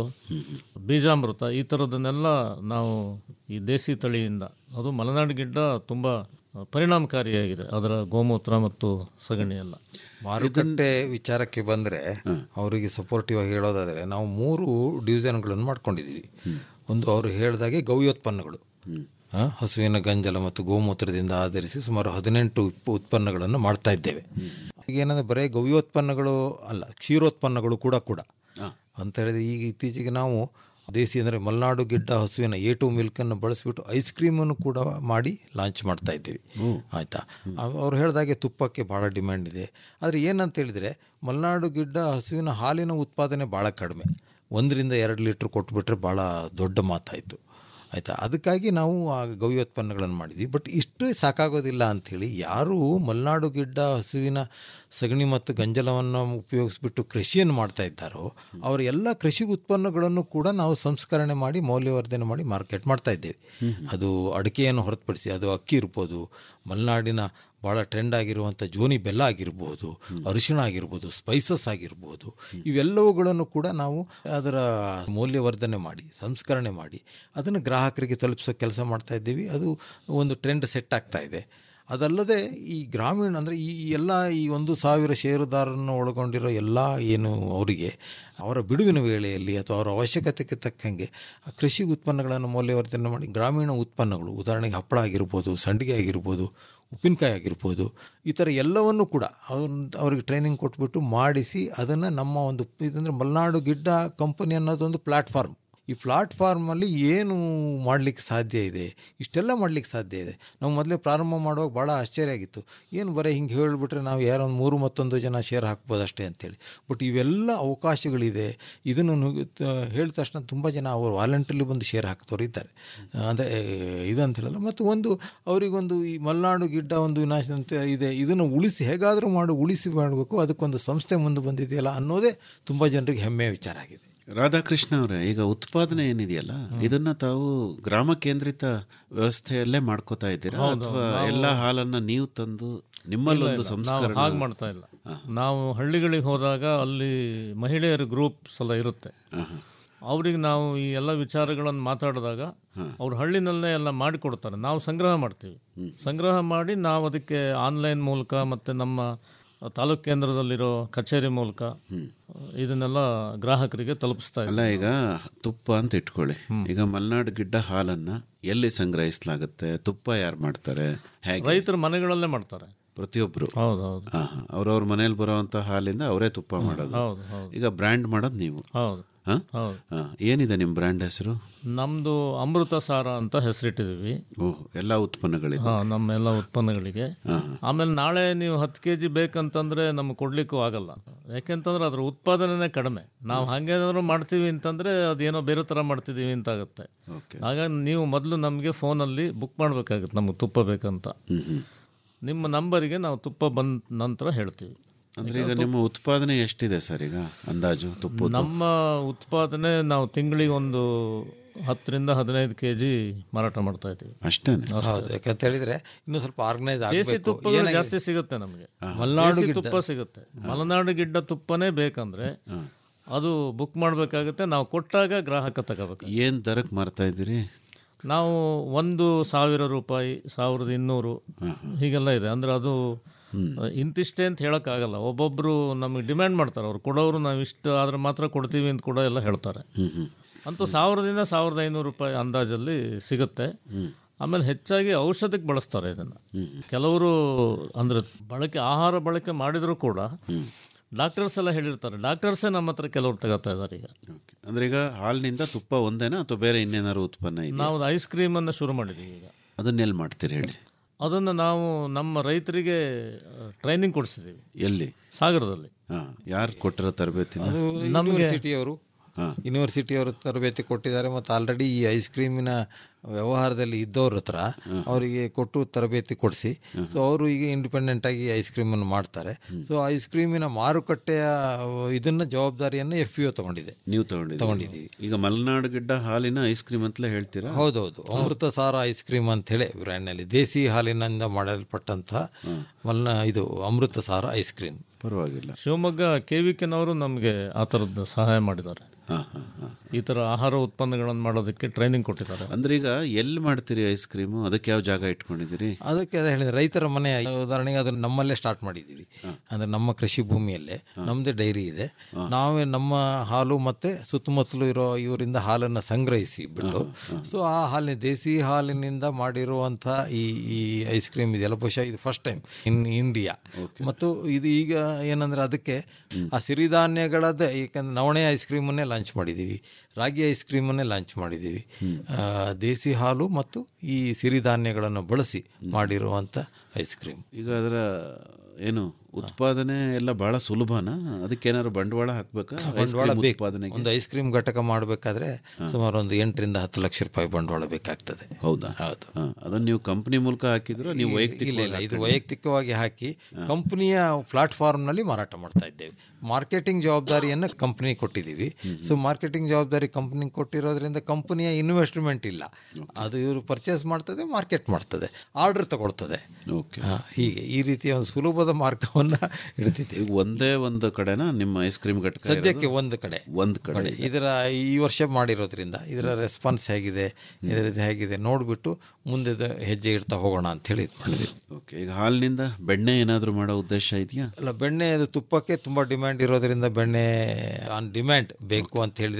ಬೀಜಾಮೃತ ಈ ಥರದನ್ನೆಲ್ಲ ನಾವು ಈ ದೇಸಿ ತಳಿಯಿಂದ ಅದು ಮಲೆನಾಡು ಗಿಡ್ಡ ತುಂಬ ಪರಿಣಾಮಕಾರಿಯಾಗಿದೆ ಅದರ ಗೋಮೂತ್ರ ಮತ್ತು ಸಗಣಿ ಎಲ್ಲ ಮಾರುಕಟ್ಟೆ ವಿಚಾರಕ್ಕೆ ಬಂದರೆ ಅವರಿಗೆ ಸಪೋರ್ಟಿವ್ ಆಗಿ ಹೇಳೋದಾದರೆ ನಾವು ಮೂರು ಡಿವಿಷನ್ಗಳನ್ನು ಮಾಡ್ಕೊಂಡಿದ್ದೀವಿ ಒಂದು ಅವರು ಹೇಳಿದಾಗೆ ಗವ್ಯೋತ್ಪನ್ನಗಳು ಆ, ಹಸುವಿನ ಗಂಜಲ ಮತ್ತು ಗೋಮೂತ್ರದಿಂದ ಆಧರಿಸಿ ಸುಮಾರು ಹದಿನೆಂಟು ಉಪ್- ಉತ್ಪನ್ನಗಳನ್ನು ಮಾಡ್ತಾ ಇದ್ದೇವೆ ಈಗ ಏನಂದ್ರೆ ಬರೀ ಗವ್ಯೋತ್ಪನ್ನಗಳು ಅಲ್ಲ ಕ್ಷೀರೋತ್ಪನ್ನಗಳು ಕೂಡ ಕೂಡ ಅಂತ ಹೇಳಿದ್ರೆ ಈಗ ಇತ್ತೀಚೆಗೆ ನಾವು ದೇಸಿ ಅಂದರೆ ಮಲೆನಾಡು ಗಿಡ್ಡ ಹಸುವಿನ ಎ ಟು ಮಿಲ್ಕನ್ನು ಬಳಸಿಬಿಟ್ಟು ಐಸ್ ಕ್ರೀಮನ್ನು ಕೂಡ ಮಾಡಿ ಲಾಂಚ್ ಮಾಡ್ತಾ ಇದ್ದೀವಿ ಆಯಿತಾ ಅವ್ರು ಹೇಳಿದಾಗೆ ತುಪ್ಪಕ್ಕೆ ಭಾಳ ಡಿಮ್ಯಾಂಡ್ ಇದೆ ಆದರೆ ಏನಂತ ಹೇಳಿದರೆ ಮಲೆನಾಡು ಗಿಡ್ಡ ಹಸುವಿನ ಹಾಲಿನ ಉತ್ಪಾದನೆ ಭಾಳ ಕಡಿಮೆ ಒಂದರಿಂದ ಎರಡು ಲೀಟ್ರ್ ಕೊಟ್ಬಿಟ್ರೆ ಭಾಳ ದೊಡ್ಡ ಮಾತಾಯಿತು ಆಯಿತಾ ಅದಕ್ಕಾಗಿ ನಾವು ಆ ಗವ್ಯೋತ್ಪನ್ನಗಳನ್ನು ಮಾಡಿದ್ವಿ ಬಟ್ ಇಷ್ಟು ಸಾಕಾಗೋದಿಲ್ಲ ಅಂಥೇಳಿ ಯಾರು ಮಲೆನಾಡು ಗಿಡ್ಡ ಹಸುವಿನ ಸಗಣಿ ಮತ್ತು ಗಂಜಲವನ್ನು ಉಪಯೋಗಿಸ್ಬಿಟ್ಟು ಕೃಷಿಯನ್ನು ಮಾಡ್ತಾ ಇದ್ದಾರೋ ಅವರ ಎಲ್ಲ ಕೃಷಿ ಉತ್ಪನ್ನಗಳನ್ನು ಕೂಡ ನಾವು ಸಂಸ್ಕರಣೆ ಮಾಡಿ ಮೌಲ್ಯವರ್ಧನೆ ಮಾಡಿ ಮಾರ್ಕೆಟ್ ಮಾಡ್ತಾ ಇದ್ದೇವೆ ಅದು ಅಡಿಕೆಯನ್ನು ಹೊರತುಪಡಿಸಿ ಅದು ಅಕ್ಕಿ ಇರ್ಬೋದು ಮಲೆನಾಡಿನ ಭಾಳ ಟ್ರೆಂಡ್ ಆಗಿರುವಂಥ ಜೋನಿ ಬೆಲ್ಲ ಆಗಿರ್ಬೋದು ಅರಿಶಿಣ ಆಗಿರ್ಬೋದು ಸ್ಪೈಸಸ್ ಆಗಿರ್ಬೋದು ಇವೆಲ್ಲವುಗಳನ್ನು ಕೂಡ ನಾವು ಅದರ ಮೌಲ್ಯವರ್ಧನೆ ಮಾಡಿ ಸಂಸ್ಕರಣೆ ಮಾಡಿ ಅದನ್ನು ಗ್ರಾಹಕರಿಗೆ ತಲುಪಿಸೋ ಕೆಲಸ ಮಾಡ್ತಾ ಇದ್ದೀವಿ ಅದು ಒಂದು ಟ್ರೆಂಡ್ ಸೆಟ್ ಆಗ್ತಾ ಇದೆ ಅದಲ್ಲದೆ ಈ ಗ್ರಾಮೀಣ ಅಂದರೆ ಈ ಎಲ್ಲ ಈ ಒಂದು ಸಾವಿರ ಷೇರುದಾರರನ್ನು ಒಳಗೊಂಡಿರೋ ಎಲ್ಲ ಏನು ಅವರಿಗೆ ಅವರ ಬಿಡುವಿನ ವೇಳೆಯಲ್ಲಿ ಅಥವಾ ಅವರ ಅವಶ್ಯಕತೆಗೆ ತಕ್ಕಂಗೆ ಆ ಕೃಷಿ ಉತ್ಪನ್ನಗಳನ್ನು ಮೌಲ್ಯವರ್ಧನೆ ಮಾಡಿ ಗ್ರಾಮೀಣ ಉತ್ಪನ್ನಗಳು ಉದಾಹರಣೆಗೆ ಹಪ್ಪಳ ಆಗಿರ್ಬೋದು ಸಂಡಿಗೆ ಆಗಿರ್ಬೋದು ಉಪ್ಪಿನಕಾಯಿ ಆಗಿರ್ಬೋದು ಈ ಥರ ಎಲ್ಲವನ್ನೂ ಕೂಡ ಅವ್ರ ಅವ್ರಿಗೆ ಟ್ರೈನಿಂಗ್ ಕೊಟ್ಬಿಟ್ಟು ಮಾಡಿಸಿ ಅದನ್ನು ನಮ್ಮ ಒಂದು ಇದಂದರೆ ಮಲೆನಾಡು ಗಿಡ್ಡ ಕಂಪನಿ ಅನ್ನೋದೊಂದು ಪ್ಲ್ಯಾಟ್ಫಾರ್ಮ್ ಈ ಪ್ಲಾಟ್ಫಾರ್ಮಲ್ಲಿ ಏನು ಮಾಡಲಿಕ್ಕೆ ಸಾಧ್ಯ ಇದೆ ಇಷ್ಟೆಲ್ಲ ಮಾಡಲಿಕ್ಕೆ ಸಾಧ್ಯ ಇದೆ ನಾವು ಮೊದಲೇ ಪ್ರಾರಂಭ ಮಾಡುವಾಗ ಭಾಳ ಆಶ್ಚರ್ಯ ಆಗಿತ್ತು ಏನು ಬರೀ ಹಿಂಗೆ ಹೇಳಿಬಿಟ್ರೆ ನಾವು ಯಾರೋ ಒಂದು ಮೂರು ಮತ್ತೊಂದು ಜನ ಶೇರ್ ಹಾಕ್ಬೋದು ಅಷ್ಟೇ ಅಂತೇಳಿ ಬಟ್ ಇವೆಲ್ಲ ಅವಕಾಶಗಳಿದೆ ಇದನ್ನು ನು- ತ- ಹೇಳಿದ ತಕ್ಷಣ ತುಂಬ ಜನ ಅವರು ವಾಲಂಟ್ರಿಲಿ ಬಂದು ಶೇರ್ ಹಾಕ್ತವ್ರು ಇದ್ದಾರೆ ಅಂದರೆ ಇದಂತ ಹೇಳಲ್ಲ ಮತ್ತು ಒಂದು ಅವರಿಗೊಂದು ಈ ಮಲೆನಾಡು ಗಿಡ್ಡ ಒಂದು ವಿನಾಶ ಅಂತ ಇದೆ ಇದನ್ನು ಉಳಿಸಿ ಹೇಗಾದರೂ ಮಾಡಿ ಉಳಿಸಿ ಮಾಡಬೇಕು ಅದಕ್ಕೊಂದು ಸಂಸ್ಥೆ ಮುಂದೆ ಬಂದಿದೆಯಲ್ಲ ಅನ್ನೋದೇ ತುಂಬ ಜನರಿಗೆ ಹೆಮ್ಮೆಯ ವಿಚಾರ ಆಗಿದೆ ರಾಧಾಕೃಷ್ಣ ಅವರೇ ಈಗ ಉತ್ಪಾದನೆ ಏನಿದೆಯಲ್ಲ ಇದನ್ನ ತಾವು ಗ್ರಾಮ ಕೇಂದ್ರಿತ ವ್ಯವಸ್ಥೆಯಲ್ಲೇ ಮಾಡ್ಕೋತಾ ಇದ್ದೀರಾ ಹೌದು, ಅಥವಾ ನಾವು- ಎಲ್ಲ ಹಾಲನ್ನ ನೀವು ತಂದು ನಿಮ್ಮಲ್ಲೊಂದು ಇಲ್ಲ, ಇಲ್ಲ, ಸಂಸ್ಕರಣ ನಾವು ಹಾಗೆ ಮಾಡ್ತಾ ಇಲ್ಲ ನಾವು ಹಳ್ಳಿಗಳಿಗೆ ಹೋದಾಗ ಅಲ್ಲಿ ಮಹಿಳೆಯರ ಗ್ರೂಪ್ಸ್ ಎಲ್ಲ ಇರುತ್ತೆ ಅವ್ರಿಗೆ ನಾವು ಈ ಎಲ್ಲ ವಿಚಾರಗಳನ್ನು ಮಾತಾಡಿದಾಗ ಅವ್ರು ಹಳ್ಳಿನಲ್ಲೇ ಎಲ್ಲ ಮಾಡಿಕೊಡ್ತಾರೆ ನಾವು ಸಂಗ್ರಹ ಮಾಡ್ತೀವಿ ಸಂಗ್ರಹ ಮಾಡಿ ನಾವು ಅದಕ್ಕೆ ಆನ್ಲೈನ್ ಮೂಲಕ ಮತ್ತು ನಮ್ಮ ತಾಲೂಕು ಕೇಂದ್ರದಲ್ಲಿರೋ ಕಚೇರಿ ಮೂಲಕ ಇದನ್ನೆಲ್ಲ ಗ್ರಾಹಕರಿಗೆ ತಲುಪಿಸ್ತಾ ಅಲ್ಲ ಈಗ ತುಪ್ಪ ಅಂತ ಇಟ್ಕೊಳ್ಳಿ ಈಗ ಮಲೆನಾಡು ಗಿಡ್ಡ ಹಾಲನ್ನ ಎಲ್ಲಿ ಸಂಗ್ರಹಿಸಲಾಗುತ್ತೆ ತುಪ್ಪ ಯಾರು ಮಾಡ್ತಾರೆ ಹೇಗೆ ರೈತರ ಮನೆಗಳಲ್ಲೇ ಮಾಡ್ತಾರೆ ಪ್ರತಿಯೊಬ್ರು ಹೌದು ಹೌದು ಅವ್ರವ್ರ ಮನೇಲಿ ಬರುವಂತ ಹಾಲಿಂದ ಅವರೇ ತುಪ್ಪ ಮಾಡೋದು ಹೌದು ಹೌದು ಈಗ ಬ್ರ್ಯಾಂಡ್ ಮಾಡೋದು ನೀವು ಹೌದು ಹ? ಹೌದು ಹ. ಏನಿದೆ ನಿಮ್ಮ ಬ್ರ್ಯಾಂಡ್ ಹೆಸರು ನಮ್ಮದು ಅಮೃತ ಸಾರ ಅಂತ ಹೆಸರಿಟ್ಟಿದ್ದೀವಿ ಓಹ್ ಎಲ್ಲ ಉತ್ಪನ್ನಗಳಿದೆ ಹಾಂ ನಮ್ಮ ಎಲ್ಲ ಉತ್ಪನ್ನಗಳಿಗೆ ಆಮೇಲೆ ನಾಳೆ ನೀವು ಹತ್ತು ಕೆ ಜಿ ಬೇಕಂತಂದ್ರೆ ನಮ್ಗೆ ಕೊಡ್ಲಿಕ್ಕೂ ಆಗಲ್ಲ ಯಾಕೆಂತಂದ್ರೆ ಅದ್ರ ಉತ್ಪಾದನೆನೇ ಕಡಿಮೆ ನಾವು ಹಾಗೇನಾದ್ರು ಮಾಡ್ತೀವಿ ಅಂತಂದ್ರೆ ಅದೇನೋ ಬೇರೆ ಥರ ಮಾಡ್ತಿದ್ದೀವಿ ಅಂತ ಆಗುತ್ತೆ ಹಾಗಾಗಿ ನೀವು ಮೊದಲು ನಮಗೆ ಫೋನಲ್ಲಿ ಬುಕ್ ಮಾಡಬೇಕಾಗುತ್ತೆ ನಮ್ಗೆ ತುಪ್ಪ ಬೇಕಂತ ನಿಮ್ಮ ನಂಬರಿಗೆ ನಾವು ತುಪ್ಪ ಬಂದ ನಂತರ ಹೇಳ್ತೀವಿ ಅಂದ್ರೆ ಈಗ ನಿಮ್ಮ ಉತ್ಪಾದನೆ ಎಷ್ಟಿದೆ ಸರ್ ಈಗ ಅಂದಾಜು ತುಪ್ಪ ನಮ್ಮ ಉತ್ಪಾದನೆ ನಾವು ತಿಂಗಳಿಗೆ ಒಂದು ಹತ್ತರಿಂದ ಹದಿನೈದು ಕೆ ಜಿ ಮಾರಾಟ ಮಾಡ್ತಾ ಇದ್ದೀವಿ ಅಷ್ಟೇನೆ ಹೌದು ಯಾಕಂತ ಹೇಳಿದ್ರೆ ಇನ್ನೂ ಸ್ವಲ್ಪ ಆರ್ಗನೈಸ್ ದೇಸಿ ಆಗಬೇಕು ತುಪ್ಪಗಳು ಜಾಸ್ತಿ ಸಿಗುತ್ತೆ ನಮಗೆ ಮಲೆನಾಡು ದೇಸಿ ಗಿಡ್ಡ. ತುಪ್ಪ ಸಿಗುತ್ತೆ ಮಲೆನಾಡು ಗಿಡ್ಡ ತುಪ್ಪನೇ ಬೇಕಂದ್ರೆ ಅದು ಬುಕ್ ಮಾಡಬೇಕಾಗುತ್ತೆ ನಾವು ಕೊಟ್ಟಾಗ ಗ್ರಾಹಕ ತಗೋಬೇಕು ಏನ್ ದರಕ್ಕೆ ಮಾರ್ತಾ ಇದ್ದೀರಿ ನಾವು ಒಂದು ಸಾವಿರ ರೂಪಾಯಿ ಸಾವಿರದ ಇನ್ನೂರು ಹೀಗೆಲ್ಲ ಇದೆ ಅಂದ್ರೆ ಅದು ಇಂತಿಷ್ಟೇ ಅಂತ ಹೇಳೋಕ್ಕಾಗಲ್ಲ ಒಬ್ಬೊಬ್ಬರು ನಮಗೆ ಡಿಮ್ಯಾಂಡ್ ಮಾಡ್ತಾರೆ ಅವ್ರು ಕೊಡೋರು ನಾವು ಇಷ್ಟು ಆದ್ರೆ ಮಾತ್ರ ಕೊಡ್ತೀವಿ ಅಂತ ಕೂಡ ಎಲ್ಲ ಹೇಳ್ತಾರೆ ಅಂತೂ ಸಾವಿರದಿಂದ ಸಾವಿರದ ಐನೂರು ರೂಪಾಯಿ ಅಂದಾಜಲ್ಲಿ ಸಿಗುತ್ತೆ ಆಮೇಲೆ ಹೆಚ್ಚಾಗಿ ಔಷಧಕ್ಕೆ ಬಳಸ್ತಾರೆ ಇದನ್ನು ಕೆಲವರು ಅಂದ್ರೆ ಬಳಕೆ ಆಹಾರ ಬಳಕೆ ಮಾಡಿದರೂ ಕೂಡ ಡಾಕ್ಟರ್ಸ್ ಎಲ್ಲ ಹೇಳಿರ್ತಾರೆ ಡಾಕ್ಟರ್ಸೇ ನಮ್ಮ ಹತ್ರ ಕೆಲವ್ರು ತಗೋತಾ ಇದ್ದಾರೆ ಈಗ ಅಂದ್ರೆ ಈಗ ಹಾಲಿನಿಂದ ತುಪ್ಪ ಒಂದೇನಾ ಅಥವಾ ಬೇರೆ ಇನ್ನೇನಾದ್ರು ಉತ್ಪನ್ನ ಇದೆ ನಾವು ಐಸ್ ಕ್ರೀಮನ್ನು ಶುರು ಮಾಡಿದ್ದೀವಿ ಈಗ ಅದನ್ನೆಲ್ಲಿ ಮಾಡ್ತೀರಿ ಹೇಳಿ ಅದನ್ನು ನಾವು ನಮ್ಮ ರೈತರಿಗೆ ಟ್ರೈನಿಂಗ್ ಕೊಡಿಸಿದ್ದೀವಿ ಎಲ್ಲಿ ಸಾಗರದಲ್ಲಿ ಹಾ ಯಾರು ಕೊಟ್ಟಿರೋ ತರಬೇತಿ ಅದು ಯೂನಿವರ್ಸಿಟಿಯವರು ಯೂನಿವರ್ಸಿಟಿಯವರು ತರಬೇತಿ ಕೊಟ್ಟಿದ್ದಾರೆ ಮತ್ತು ಆಲ್ರೆಡಿ ಈ ಐಸ್ ಕ್ರೀಮಿನ ವ್ಯವಹಾರದಲ್ಲಿ ಇದ್ದವ್ರ ಹತ್ರ ಅವರಿಗೆ ಕೊಟ್ಟು ತರಬೇತಿ ಕೊಡಿಸಿ ಸೊ ಅವರು ಈಗ ಇಂಡಿಪೆಂಡೆಂಟ್ ಆಗಿ ಐಸ್ ಕ್ರೀಮನ್ನು ಮಾಡ್ತಾರೆ ಸೊ ಐಸ್ ಕ್ರೀಮಿನ ಮಾರುಕಟ್ಟೆಯ ಇದನ್ನ ಜವಾಬ್ದಾರಿಯನ್ನು ಎಫ್ ಪಿ ಒ ತಗೊಂಡಿದೆ ನೀವು ತಗೊಂಡಿದ್ದೀರಿ ತಗೊಂಡಿದ್ದೀವಿ ಈಗ ಮಲೆನಾಡು ಗಿಡ್ಡ ಹಾಲಿನ ಐಸ್ ಕ್ರೀಮ್ ಅಂತಲೇ ಹೇಳ್ತೀರಾ ಹೌದೌದು ಅಮೃತ ಸಾರ ಐಸ್ ಕ್ರೀಮ್ ಅಂತ ಹೇಳಿ ಬ್ರ್ಯಾಂಡ್ನಲ್ಲಿ ದೇಸಿ ಹಾಲಿನಿಂದ ಮಾಡಲ್ಪಟ್ಟಂತಹ ಮಲ್ನ ಇದು ಅಮೃತ ಸಾರ ಐಸ್ ಕ್ರೀಮ್ ಪರವಾಗಿಲ್ಲ ಶಿವಮೊಗ್ಗ ಕೆ ವಿ ಕೆನವರು ನಮಗೆ ಆ ಥರದ್ದು ಸಹಾಯ ಮಾಡಿದ್ದಾರೆ ಹಾ ಹಾ ಹಾ ಈ ಥರ ಆಹಾರ ಉತ್ಪನ್ನಗಳನ್ನು ಮಾಡೋದಕ್ಕೆ ಟ್ರೈನಿಂಗ್ ಕೊಟ್ಟಿದ್ದಾರೆ ಅಂದ್ರೆ ಈಗ ಎಲ್ಲಿ ಮಾಡ್ತೀರಿ ಐಸ್ ಕ್ರೀಮು ಅದಕ್ಕೆ ಯಾವ ಜಾಗ ಇಟ್ಕೊಂಡಿದ್ದೀರಿ ಅದಕ್ಕೆ ಅದೇ ಹೇಳಿದ್ರೆ ರೈತರ ಮನೆ ಉದಾಹರಣೆಗೆ ಅದನ್ನು ನಮ್ಮಲ್ಲೇ ಸ್ಟಾರ್ಟ್ ಮಾಡಿದ್ದೀವಿ ಅಂದರೆ ನಮ್ಮ ಕೃಷಿ ಭೂಮಿಯಲ್ಲೇ ನಮ್ಮದೇ ಡೈರಿ ಇದೆ ನಾವೇ ನಮ್ಮ ಹಾಲು ಮತ್ತು ಸುತ್ತಮುತ್ತಲು ಇರೋ ಇವರಿಂದ ಹಾಲನ್ನು ಸಂಗ್ರಹಿಸಿ ಬಿಟ್ಟು ಸೊ ಆ ಹಾಲಿನ ದೇಸಿ ಹಾಲಿನಿಂದ ಮಾಡಿರುವಂಥ ಈ ಈ ಐಸ್ ಕ್ರೀಮ್ ಇದೆಯಲ್ಲ ಬಹುಶಃ ಇದು ಫಸ್ಟ್ ಟೈಮ್ ಇನ್ ಇಂಡಿಯಾ ಮತ್ತು ಇದು ಈಗ ಏನಂದ್ರೆ ಅದಕ್ಕೆ ಆ ಸಿರಿಧಾನ್ಯಗಳದ್ದೇ ಏಕೆಂದ್ರೆ ನವಣೆ ಐಸ್ ಕ್ರೀಮನ್ನೇ ಲಾಂಚ್ ಮಾಡಿದ್ದೀವಿ ರಾಗಿ ಐಸ್ ಕ್ರೀಮನ್ನೇ ಲಾಂಚ್ ಮಾಡಿದ್ದೀವಿ ಆ, ದೇಸಿ ಹಾಲು ಮತ್ತು ಈ ಸಿರಿಧಾನ್ಯಗಳನ್ನು ಬಳಸಿ ಮಾಡಿರುವಂಥ ಐಸ್ ಕ್ರೀಮ್ ಈಗ ಅದರ ಏನು ಉತ್ಪಾದನೆ ಎಲ್ಲ ಬಹಳ ಸುಲಭನಾ ಅದಕ್ಕೇನಾದ್ರು ಬಂಡವಾಳ ಹಾಕ್ಬೇಕಾ ಐಸ್ ಬಂಡವಾಳ ಕ್ರೀಮ್ ಬೇಕು ಉತ್ಪಾದನೆಗೆ ಒಂದು ಐಸ್ ಕ್ರೀಮ್ ಘಟಕ ಮಾಡಬೇಕಾದ್ರೆ ಸುಮಾರು ಒಂದು ಎಂಟರಿಂದ ಹತ್ತು ಲಕ್ಷ ರೂಪಾಯಿ ಬಂಡವಾಳ ಬೇಕಾಗ್ತದೆ ಹೌದಾ ಹೌದು ಹಾ, ಅದನ್ನ ನೀವು ಕಂಪನಿ ಮೂಲಕ ಹಾಕಿದ್ರು ನೀವು ವೈಯಕ್ತಿಕ ಇಲ್ಲ ಇಲ್ಲ ಇದು ವೈಯಕ್ತಿಕವಾಗಿ ಹಾಕಿ ಕಂಪನಿಯ ಪ್ಲಾಟ್ಫಾರ್ಮ್ನಲ್ಲಿ ಮಾರಾಟ ಮಾಡ್ತಾ ಇದ್ದೇವೆ ಮಾರ್ಕೆಟಿಂಗ್ ಜವಾಬ್ದಾರಿಯನ್ನು ಕಂಪನಿ ಕೊಟ್ಟಿದ್ದೀವಿ ಸೊ ಮಾರ್ಕೆಟಿಂಗ್ ಜವಾಬ್ದಾರಿ ಕಂಪನಿ ಕೊಟ್ಟಿರೋದ್ರಿಂದ ಕಂಪನಿಯ ಇನ್ವೆಸ್ಟ್ಮೆಂಟ್ ಇಲ್ಲ ಅದು ಇವರು ಪರ್ಚೇಸ್ ಮಾಡ್ತದೆ ಮಾರ್ಕೆಟ್ ಮಾಡ್ತದೆ ಆರ್ಡರ್ ತಗೊಳ್ತದೆ ಓಕೆ ಹಾ, ಹೀಗೆ ಈ ರೀತಿಯ ಒಂದು ಸುಲಭದ ಮಾರ್ಗವನ್ನು ಇಡ್ತಿದ್ದೇವೆ ಈಗ ಒಂದೇ ಒಂದು ಕಡೆನಾ ನಿಮ್ಮ ಐಸ್ ಕ್ರೀಮ್ ಘಟಕ ಸದ್ಯಕ್ಕೆ ಇರೋದು? ಒಂದು ಕಡೆ ಒಂದು ಕಡೆ ಕಡೆ ಇದರ ಈ ವರ್ಷ ಮಾಡಿರೋದ್ರಿಂದ ಇದರ ರೆಸ್ಪಾನ್ಸ್ ಹೇಗಿದೆ ಇದರದ್ದು ಹೇಗಿದೆ ನೋಡಿಬಿಟ್ಟು ಮುಂದೆ ಇದು ಹೆಜ್ಜೆ ಇಡ್ತಾ ಹೋಗೋಣ ಅಂತ ಹೇಳಿ ಇದು ಮಾಡಿದ್ವಿ ಓಕೆ ಈಗ ಹಾಲಿನಿಂದ ಬೆಣ್ಣೆ ಏನಾದರೂ ಮಾಡೋ ಉದ್ದೇಶ ಇದೆಯಾ ಅಲ್ಲ ಬೆಣ್ಣೆ ಅದು ತುಪ್ಪಕ್ಕೆ ತುಂಬ ಡಿಮ್ಯಾಂಡ್ ಇರೋದ್ರಿಂದ ಬೆಣ್ಣೆ ಆನ್ ಡಿಮ್ಯಾಂಡ್ ಬೇಕು ಅಂತ ಹೇಳಿದರೆ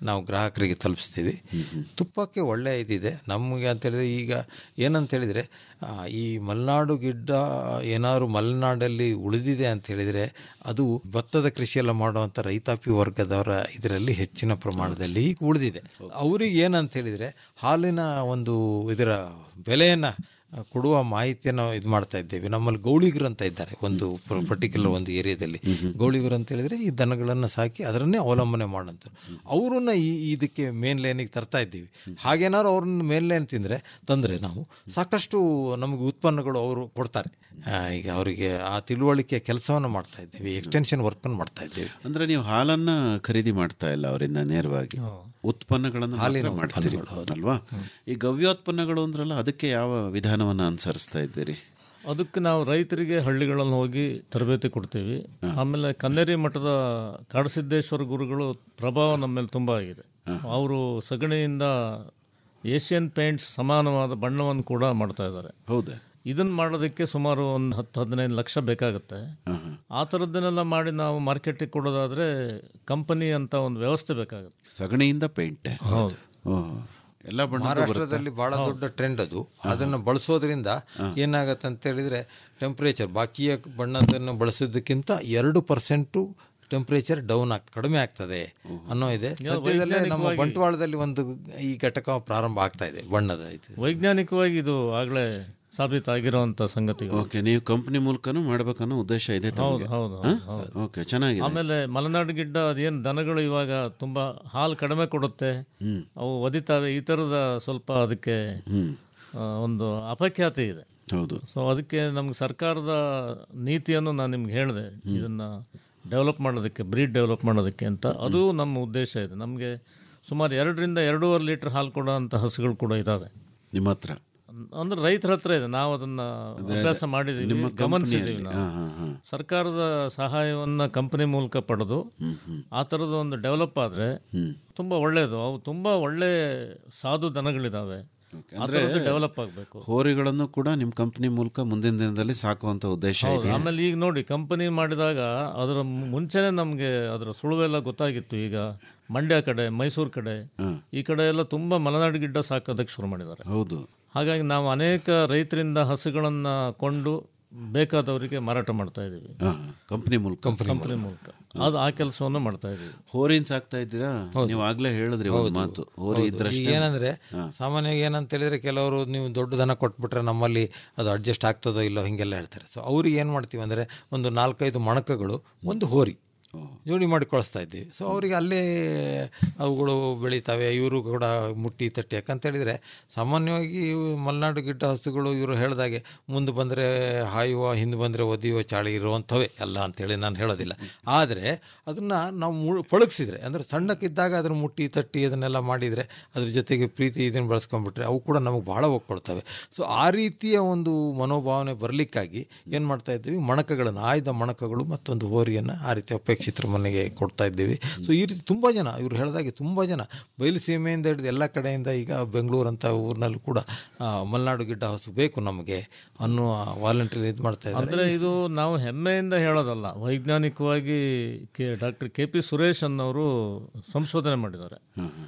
ನಾವು ಗ್ರಾಹಕರಿಗೆ ತಲುಪಿಸ್ತೀವಿ ತುಪ್ಪಕ್ಕೆ ಒಳ್ಳೆ ಇದಿದೆ ನಮಗೆ ಅಂತ ಹೇಳಿದ್ರೆ ಈಗ ಏನಂತ ಹೇಳಿದರೆ ಆ, ಈ ಮಲೆನಾಡು ಗಿಡ್ಡ ಏನಾದ್ರು ಮಲೆನಾಡಲ್ಲಿ ಉಳಿದಿದೆ ಅಂತ ಹೇಳಿದರೆ ಅದು ಭತ್ತದ ಕೃಷಿಯೆಲ್ಲ ಮಾಡುವಂಥ ರೈತಾಪಿ ವರ್ಗದವರ ಇದರಲ್ಲಿ ಹೆಚ್ಚಿನ ಪ್ರಮಾಣದಲ್ಲಿ ಈಗ ಉಳಿದಿದೆ ಅವರಿಗೆ ಏನಂತ ಹೇಳಿದರೆ ಹಾಲಿನ ಒಂದು ಇದರ ಬೆಲೆಯನ್ನು ಕೊಡುವ ಮಾಹಿತಿಯನ್ನು ಇದು ಮಾಡ್ತಾ ಇದ್ದೇವೆ ನಮ್ಮಲ್ಲಿ ಗೌಳಿಗರು ಅಂತ ಇದ್ದಾರೆ ಒಂದು ಪರ್ಟಿಕ್ಯುಲರ್ ಒಂದು ಏರಿಯಾದಲ್ಲಿ ಗೌಳಿಗರು ಅಂತ ಹೇಳಿದರೆ ಈ ದನಗಳನ್ನು ಸಾಕಿ ಅದರನ್ನೇ ಅವಲಂಬನೆ ಮಾಡೋಂಥ ಅವರನ್ನ ಈ ಇದಕ್ಕೆ ಮೇನ್ ಲೈನಿಗೆ ತರ್ತಾ ಇದ್ದೀವಿ ಹಾಗೇನಾದ್ರು ಅವ್ರನ್ನ ಮೇನ್ ಲೈನ್ ತಿಂದರೆ ತಂದರೆ ನಾವು ಸಾಕಷ್ಟು ನಮಗೆ ಉತ್ಪನ್ನಗಳು ಅವರು ಕೊಡ್ತಾರೆ ಆ, ಈಗ ಅವರಿಗೆ ಆ ತಿಳುವಳಿಕೆ ಕೆಲಸವನ್ನು ಮಾಡ್ತಾ ಇದ್ದೇವೆ ಎಕ್ಸ್ಟೆನ್ಷನ್ ವರ್ಕನ್ನು ಮಾಡ್ತಾ ಇದ್ದೇವೆ ಅಂದ್ರೆ ನೀವು ಹಾಲನ್ನ ಖರೀದಿ ಮಾಡ್ತಾ ಇಲ್ಲ ಅವರಿಂದ ನೇರವಾಗಿ ಉತ್ಪನ್ನಗಳನ್ನು ಹಾಲಿನ ಮಾತ್ರ ಮಾಡ್ತೀರಿ ಅಲ್ವಾ ಈ ಗವ್ಯೋತ್ಪನ್ನಗಳು ಅಂದ್ರಲ್ಲ ಅದಕ್ಕೆ ಯಾವ ವಿಧಾನವನ್ನ ಅನುಸರಿಸ್ತಾ ಇದ್ದೀರಿ ಅದಕ್ಕೆ ನಾವು ರೈತರಿಗೆ ಹಳ್ಳಿಗಳಲ್ಲಿ ಹೋಗಿ ತರಬೇತಿ ಕೊಡ್ತೀವಿ ಆಮೇಲೆ ಕನ್ನೇರಿ ಮಠದ ಕಾಡಸಿದ್ದೇಶ್ವರ ಗುರುಗಳು ಪ್ರಭಾವ ನಮ್ಮ ಮೇಲೆ ತುಂಬ ಆಗಿದೆ ಅವರು ಸಗಣಿಯಿಂದ ಏಷ್ಯನ್ ಪೇಂಟ್ಸ್ ಸಮಾನವಾದ ಬಣ್ಣವನ್ನು ಕೂಡ ಮಾಡ್ತಾ ಇದ್ದಾರೆ ಹೌದಾ ಇದನ್ನ ಮಾಡೋದಕ್ಕೆ ಸುಮಾರು ಒಂದು ಹತ್ತು ಹದಿನೈದು ಲಕ್ಷ ಬೇಕಾಗುತ್ತೆ ಆ ಥರದ್ದನ್ನೆಲ್ಲ ಮಾಡಿ ನಾವು ಮಾರ್ಕೆಟಿಗೆ ಕೊಡೋದಾದ್ರೆ ಕಂಪನಿ ಅಂತ ಒಂದು ವ್ಯವಸ್ಥೆ ಬೇಕಾಗುತ್ತೆ ಸಗಣಿಯಿಂದ ಪೇಂಟ್ ಹೌದು ಎಲ್ಲ ಬಣ್ಣ ಮಹಾರಾಷ್ಟ್ರದಲ್ಲಿ ಬಹಳ ದೊಡ್ಡ ಟ್ರೆಂಡ್ ಅದು ಅದನ್ನು ಬಳಸೋದ್ರಿಂದ ಏನಾಗತ್ತೆ ಅಂತ ಹೇಳಿದ್ರೆ ಟೆಂಪ್ರೇಚರ್ ಬಾಕಿಯ ಬಣ್ಣದನ್ನು ಬಳಸೋದಕ್ಕಿಂತ ಎರಡು ಪರ್ಸೆಂಟು ಟೆಂಪ್ರೇಚರ್ ಡೌನ್ ಆಗ್ ಕಡಿಮೆ ಆಗ್ತದೆ ಅನ್ನೋ ಇದೆ ಸದ್ಯದಲ್ಲೇ ನಮ್ಮ ಬಂಟ್ವಾಳದಲ್ಲಿ ಒಂದು ಈ ಘಟಕ ಪ್ರಾರಂಭ ಆಗ್ತಾ ಇದೆ ಬಣ್ಣದ ಇದು ವೈಜ್ಞಾನಿಕವಾಗಿ ಇದು ಆಗಲೇ ಸಾಬೀತಾಗಿರುವಂಥ ಸಂಗತಿಗಳು ಓಕೆ ನೀವು ಕಂಪನಿ ಮೂಲಕನೂ ಮಾಡ್ಬೇಕನ್ನೋ ಉದ್ದೇಶ ಇದೆ ಹೌದು ಹೌದು ಹೌದು, ಹೌದು ಓಕೆ ಚೆನ್ನಾಗಿದೆ ಆಮೇಲೆ ಮಲೆನಾಡು ಗಿಡ್ಡ ಅದೇನು ದನಗಳು ಇವಾಗ ತುಂಬಾ ಹಾಲು ಕಡಿಮೆ ಕೊಡುತ್ತೆ ಅವು ಒದಿತಾವೆ ಈ ಥರದ ಸ್ವಲ್ಪ ಅದಕ್ಕೆ ಆ, ಒಂದು ಅಪಖ್ಯಾತಿ ಇದೆ ಹೌದು ಸೊ ಅದಕ್ಕೆ ನಮ್ಗೆ ಸರ್ಕಾರದ ನೀತಿಯನ್ನು ನಾನು ನಿಮ್ಗೆ ಹೇಳಿದೆ ಇದನ್ನ ಡೆವಲಪ್ ಮಾಡೋದಕ್ಕೆ ಬ್ರೀಡ್ ಡೆವಲಪ್ ಮಾಡೋದಕ್ಕೆ ಅಂತ ಅದು ನಮ್ಮ ಉದ್ದೇಶ ಇದೆ ನಮಗೆ ಸುಮಾರು ಎರಡರಿಂದ ಎರಡೂವರೆ ಲೀಟರ್ ಹಾಲು ಕೊಡೋ ಅಂಥ ಹಸುಗಳು ಕೂಡ ಇದ್ದಾವೆ ನಿಮ್ಮ ಹತ್ರ ಅಂದ್ರೆ ರೈತರ ಹತ್ರ ಇದೆ ನಾವು ಅದನ್ನ ಅಭ್ಯಾಸ ಮಾಡಿದೀವಿ ಗಮನಿಸಿದೀವಿ ನಾವು ಹಾ, ಹಾ, ಹಾ. ಸರ್ಕಾರದ ಸಹಾಯವನ್ನ ಕಂಪನಿ ಮೂಲಕ ಪಡೆದು ಆ ಥರದ ಒಂದು ಡೆವಲಪ್ ಆದ್ರೆ ತುಂಬಾ ಒಳ್ಳೆಯದು ಅವು ತುಂಬಾ ಒಳ್ಳೆ ಸಾಧು ದನಗಳಿದಾವೆ ಆ ಥರದ್ದು ಡೆವಲಪ್ ಆಗಬೇಕು ಹೋರಿಗಳನ್ನು ಕೂಡ ನಿಮ್ಮ ಕಂಪನಿ ಮೂಲಕ ಮುಂದಿನ ದಿನದಲ್ಲಿ ಸಾಕುವಂತ ಉದ್ದೇಶ ಹೌದು ಇದೆ ಆಮೇಲೆ ಈಗ ನೋಡಿ ಕಂಪನಿ ಮಾಡಿದಾಗ ಅದರ ಮುಂಚೆನೆ ನಮಗೆ ಅದರ ಸುಳುವೆಲ್ಲ ಗೊತ್ತಾಗಿತ್ತು ಈಗ ಮಂಡ್ಯ ಕಡೆ ಮೈಸೂರು ಕಡೆ ಈ ಕಡೆ ಎಲ್ಲ ತುಂಬಾ ಮಲೆನಾಡು ಗಿಡ್ಡ ಸಾಕೋದಕ್ಕೆ ಶುರು ಮಾಡಿದ್ದಾರೆ ಹೌದು ಹಾಗಾಗಿ ನಾವು ಅನೇಕ ರೈತರಿಂದ ಹಸುಗಳನ್ನ ಕೊಂಡು ಬೇಕಾದವರಿಗೆ ಮಾರಾಟ ಮಾಡ್ತಾ ಇದ್ದೀವಿ ಕಂಪನಿ ಮೂಲಕ ಕಂಪನಿ ಮೂಲಕ ಅದು ಆ ಕೆಲಸವನ್ನು ಮಾಡ್ತಾ ಇದ್ದೀವಿ ಹೋರಿನ್ ಸಾಕ್ತಾ ಇದ್ದೀರಾ ನೀವು ಆಗ್ಲೇ ಹೇಳಿದ್ರಿ ಒಂದು ಮಾತು ಹೋರಿ ಹೌದು. ಇದ್ರಷ್ಟೇ ಈಗ ಏನಂದ್ರೆ ಸಾಮಾನ್ಯವಾಗಿ ಏನಂತ ಹೇಳಿದ್ರೆ ಕೆಲವರು ನೀವು ದೊಡ್ಡ ದನ ಕೊಟ್ಬಿಟ್ರೆ ನಮ್ಮಲ್ಲಿ ಅದು ಅಡ್ಜಸ್ಟ್ ಆಗ್ತದೋ ಇಲ್ಲೋ ಹಿಂಗೆಲ್ಲ ಹೇಳ್ತಾರೆ ಸೊ ಅವ್ರಿಗೆ ಏನು ಮಾಡ್ತೀವಿ ಅಂದರೆ ಒಂದು ನಾಲ್ಕೈದು ಮಣಕಗಳು ಒಂದು ಹೋರಿ ಜೋಡಿ ಮಾಡಿ ಕಳಿಸ್ತಾ ಇದ್ದೀವಿ ಸೊ ಅವರಿಗೆ ಅಲ್ಲೇ ಅವುಗಳು ಬೆಳೀತವೆ ಇವರು ಕೂಡ ಮುಟ್ಟಿ ತಟ್ಟಿ ಯಾಕಂತ ಹೇಳಿದರೆ ಸಾಮಾನ್ಯವಾಗಿ ಇವು ಮಲೆನಾಡು ಗಿಡ್ಡ ಹಸುಗಳು ಇವರು ಹೇಳ್ದಾಗೆ ಮುಂದೆ ಬಂದರೆ ಹಾಯುವ ಹಿಂದೆ ಬಂದರೆ ಒದಿಯುವ ಚಾಳಿ ಇರುವಂಥವೇ ಅಲ್ಲ ಅಂತೇಳಿ ನಾನು ಹೇಳೋದಿಲ್ಲ ಆದರೆ ಅದನ್ನು ನಾವು ಮು ಪಳಗಿಸಿದ್ರೆ ಅಂದರೆ ಸಣ್ಣಕ್ಕಿದ್ದಾಗ ಅದನ್ನು ಮುಟ್ಟಿ ತಟ್ಟಿ ಅದನ್ನೆಲ್ಲ ಮಾಡಿದರೆ ಅದ್ರ ಜೊತೆಗೆ ಪ್ರೀತಿ ಇದನ್ನು ಬೆಳೆಸ್ಕೊಂಡ್ಬಿಟ್ರೆ ಅವು ಕೂಡ ನಮಗೆ ಭಾಳ ಒಗ್ಕೊಳ್ತವೆ ಸೊ ಆ ರೀತಿಯ ಒಂದು ಮನೋಭಾವನೆ ಬರಲಿಕ್ಕಾಗಿ ಏನು ಮಾಡ್ತಾ ಇದ್ದೀವಿ ಮಣಕಗಳನ್ನು ಆಯ್ದ ಮಣಕಗಳು ಮತ್ತೊಂದು ಹೋರಿಯನ್ನು ಆ ರೀತಿ ಅಪೇಕ್ಷಿತರ ಮನೆಗೆ ಕೊಡ್ತಾ ಇದ್ದೀವಿ ಸೊ ಈ ರೀತಿ ತುಂಬ ಜನ ಇವರು ಹೇಳಿದಾಗೆ ತುಂಬ ಜನ ಬಯಲು ಸೀಮೆಯಿಂದ ಹಿಡಿದು ಎಲ್ಲ ಕಡೆಯಿಂದ ಈಗ ಬೆಂಗಳೂರು ಅಂತ ಊರಿನಲ್ಲೂ ಕೂಡ ಆ, ಮಲೆನಾಡು ಗಿಡ್ಡ ಹಸು ಬೇಕು ನಮಗೆ ಅನ್ನೋ ವಾಲಂಟಿಯರ್ ಇದು ಮಾಡ್ತಾ ಇದ್ದಾರೆ ಅಂದ್ರೆ ಇದು ನಾವು ಹೆಮ್ಮೆಯಿಂದ ಹೇಳೋದಲ್ಲ ವೈಜ್ಞಾನಿಕವಾಗಿ K doctor K P Suresh ಅನ್ನೋರು ಸಂಶೋಧನೆ ಮಾಡಿದ್ದಾರೆ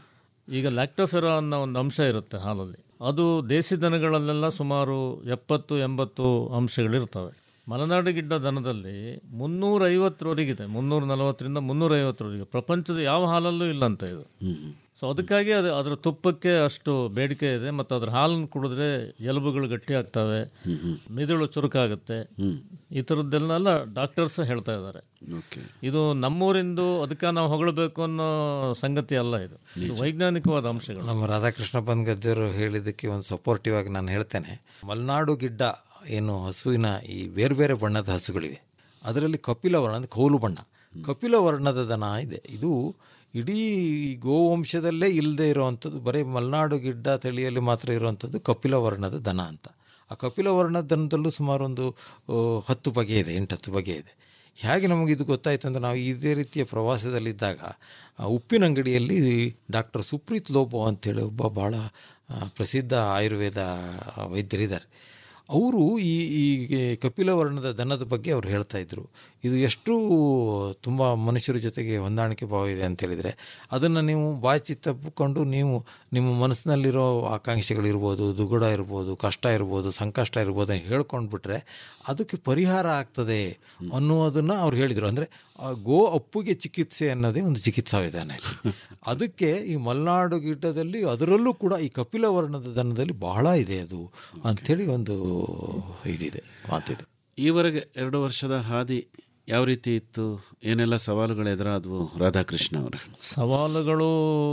ಈಗ ಲ್ಯಾಕ್ಟೋಫೆರಾ ಅನ್ನೋ ಒಂದು ಅಂಶ ಇರುತ್ತೆ ಹಾಲಲ್ಲಿ ಅದು ದೇಸಿ ದನಗಳಲ್ಲೆಲ್ಲ ಸುಮಾರು ಎಪ್ಪತ್ತು ಎಂಬತ್ತು ಅಂಶಗಳಿರ್ತವೆ ಮಲೆನಾಡು ಗಿಡ್ಡ ದನದಲ್ಲಿ ಮುನ್ನೂರ ಐವತ್ತರವರೆಗಿದೆ ಮುನ್ನೂರ ನಲವತ್ತರಿಂದ ಮುನ್ನೂರ ಐವತ್ತರವರೆಗೆ ಪ್ರಪಂಚದ ಯಾವ ಹಾಲಲ್ಲೂ ಇಲ್ಲ ಅಂತ ಇದು ಸೊ ಅದಕ್ಕಾಗಿ ಅದು ಅದರ ತುಪ್ಪಕ್ಕೆ ಅಷ್ಟು ಬೇಡಿಕೆ ಇದೆ ಮತ್ತು ಅದ್ರ ಹಾಲನ್ನು ಕುಡಿದ್ರೆ ಎಲುಬುಗಳು ಗಟ್ಟಿ ಆಗ್ತವೆ ಮಿದುಳು ಚುರುಕಾಗುತ್ತೆ ಈ ಥರದ್ದೆಲ್ಲ ಡಾಕ್ಟರ್ಸ್ ಹೇಳ್ತಾ ಇದ್ದಾರೆ ಓಕೆ ಇದು ನಮ್ಮೂರಿಂದು ಅದಕ್ಕೆ ನಾವು ಹೊಗಳಬೇಕು ಅನ್ನೋ ಸಂಗತಿ ಅಲ್ಲ ಇದು ಇದು ವೈಜ್ಞಾನಿಕವಾದ ಅಂಶಗಳು ನಮ್ಮ ರಾಧಾಕೃಷ್ಣ ಗದ್ದೆಯವರು ಹೇಳಿದ್ದಕ್ಕೆ ಒಂದು ಸಪೋರ್ಟಿವ್ ಆಗಿ ನಾನು ಹೇಳ್ತೇನೆ ಮಲೆನಾಡು ಗಿಡ್ಡ ಏನು ಹಸುವಿನ ಈ ಬೇರೆ ಬೇರೆ ಬಣ್ಣದ ಹಸುಗಳಿವೆ ಅದರಲ್ಲಿ ಕಪಿಲ ವರ್ಣ ಅಂದರೆ ಕೌಲು ಬಣ್ಣ ಕಪಿಲ ವರ್ಣದ ದನ ಇದೆ ಇದು ಇಡೀ ಗೋವಂಶದಲ್ಲೇ ಇಲ್ಲದೆ ಇರುವಂಥದ್ದು ಬರೀ ಮಲೆನಾಡು ಗಿಡ್ಡ ತಳಿಯಲ್ಲಿ ಮಾತ್ರ ಇರುವಂಥದ್ದು ಕಪಿಲ ವರ್ಣದ ದನ ಅಂತ ಆ ಕಪಿಲ ವರ್ಣದ ದನದಲ್ಲೂ ಸುಮಾರು ಒಂದು ಆ, ಹತ್ತು ಬಗೆ ಇದೆ ಎಂಟು ಹತ್ತು ಬಗೆ ಇದೆ ಹೇಗೆ ನಮಗೆ ಇದು ಗೊತ್ತಾಯಿತು ಅಂದರೆ ನಾವು ಇದೇ ರೀತಿಯ ಪ್ರವಾಸದಲ್ಲಿದ್ದಾಗ ಆ, ಉಪ್ಪಿನ ಅಂಗಡಿಯಲ್ಲಿ ಡಾಕ್ಟರ್ ಸುಪ್ರೀತ್ ಲೋಬೋ ಅಂತೇಳಿ ಒಬ್ಬ ಭಾಳ ಆ, ಪ್ರಸಿದ್ಧ ಆಯುರ್ವೇದ ವೈದ್ಯರಿದ್ದಾರೆ ಅವರು ಈ ಈ ಕಪಿಲ ವರ್ಣದ ದನದ ಬಗ್ಗೆ ಅವ್ರು ಹೇಳ್ತಾ ಇದ್ರು ಇದು ಎಷ್ಟು ತುಂಬ ಮನುಷ್ಯರ ಜೊತೆಗೆ ಹೊಂದಾಣಿಕೆ ಭಾವ ಇದೆ ಅಂತ ಹೇಳಿದರೆ ಅದನ್ನು ನೀವು ಬಾಚಿ ತಪ್ಪಿಕೊಂಡು ನೀವು ನಿಮ್ಮ ಮನಸ್ಸಿನಲ್ಲಿರೋ ಆಕಾಂಕ್ಷೆಗಳಿರ್ಬೋದು ದುಗುಡ ಇರ್ಬೋದು ಕಷ್ಟ ಇರ್ಬೋದು ಸಂಕಷ್ಟ ಇರ್ಬೋದು ಅಂತ ಹೇಳ್ಕೊಂಡ್ಬಿಟ್ರೆ ಅದಕ್ಕೆ ಪರಿಹಾರ ಆಗ್ತದೆ ಅನ್ನೋದನ್ನು ಅವ್ರು ಹೇಳಿದರು ಅಂದರೆ ಗೋ ಅಪ್ಪುಗೆ ಚಿಕಿತ್ಸೆ ಅನ್ನೋದೇ ಒಂದು ಚಿಕಿತ್ಸಾ ವಿಧಾನ ಇದೆ ಅದಕ್ಕೆ ಈ ಮಲೆನಾಡು ಗಿಡ್ಡದಲ್ಲಿ ಅದರಲ್ಲೂ ಕೂಡ ಈ ಕಪಿಲ ವರ್ಣದ ದನದಲ್ಲಿ ಬಹಳ ಇದೆ ಅದು ಅಂಥೇಳಿ ಒಂದು ಇದಿದೆ ಮಾತಿದೆ ಈವರೆಗೆ ಎರಡು ವರ್ಷದ ಹಾದಿ ಯಾವ ರೀತಿ ಇತ್ತು ಏನೆಲ್ಲ ಸವಾಲುಗಳು ಎದುರಾದವು ರಾಧಾಕೃಷ್ಣ ಅವರೇ ಸವಾಲುಗಳು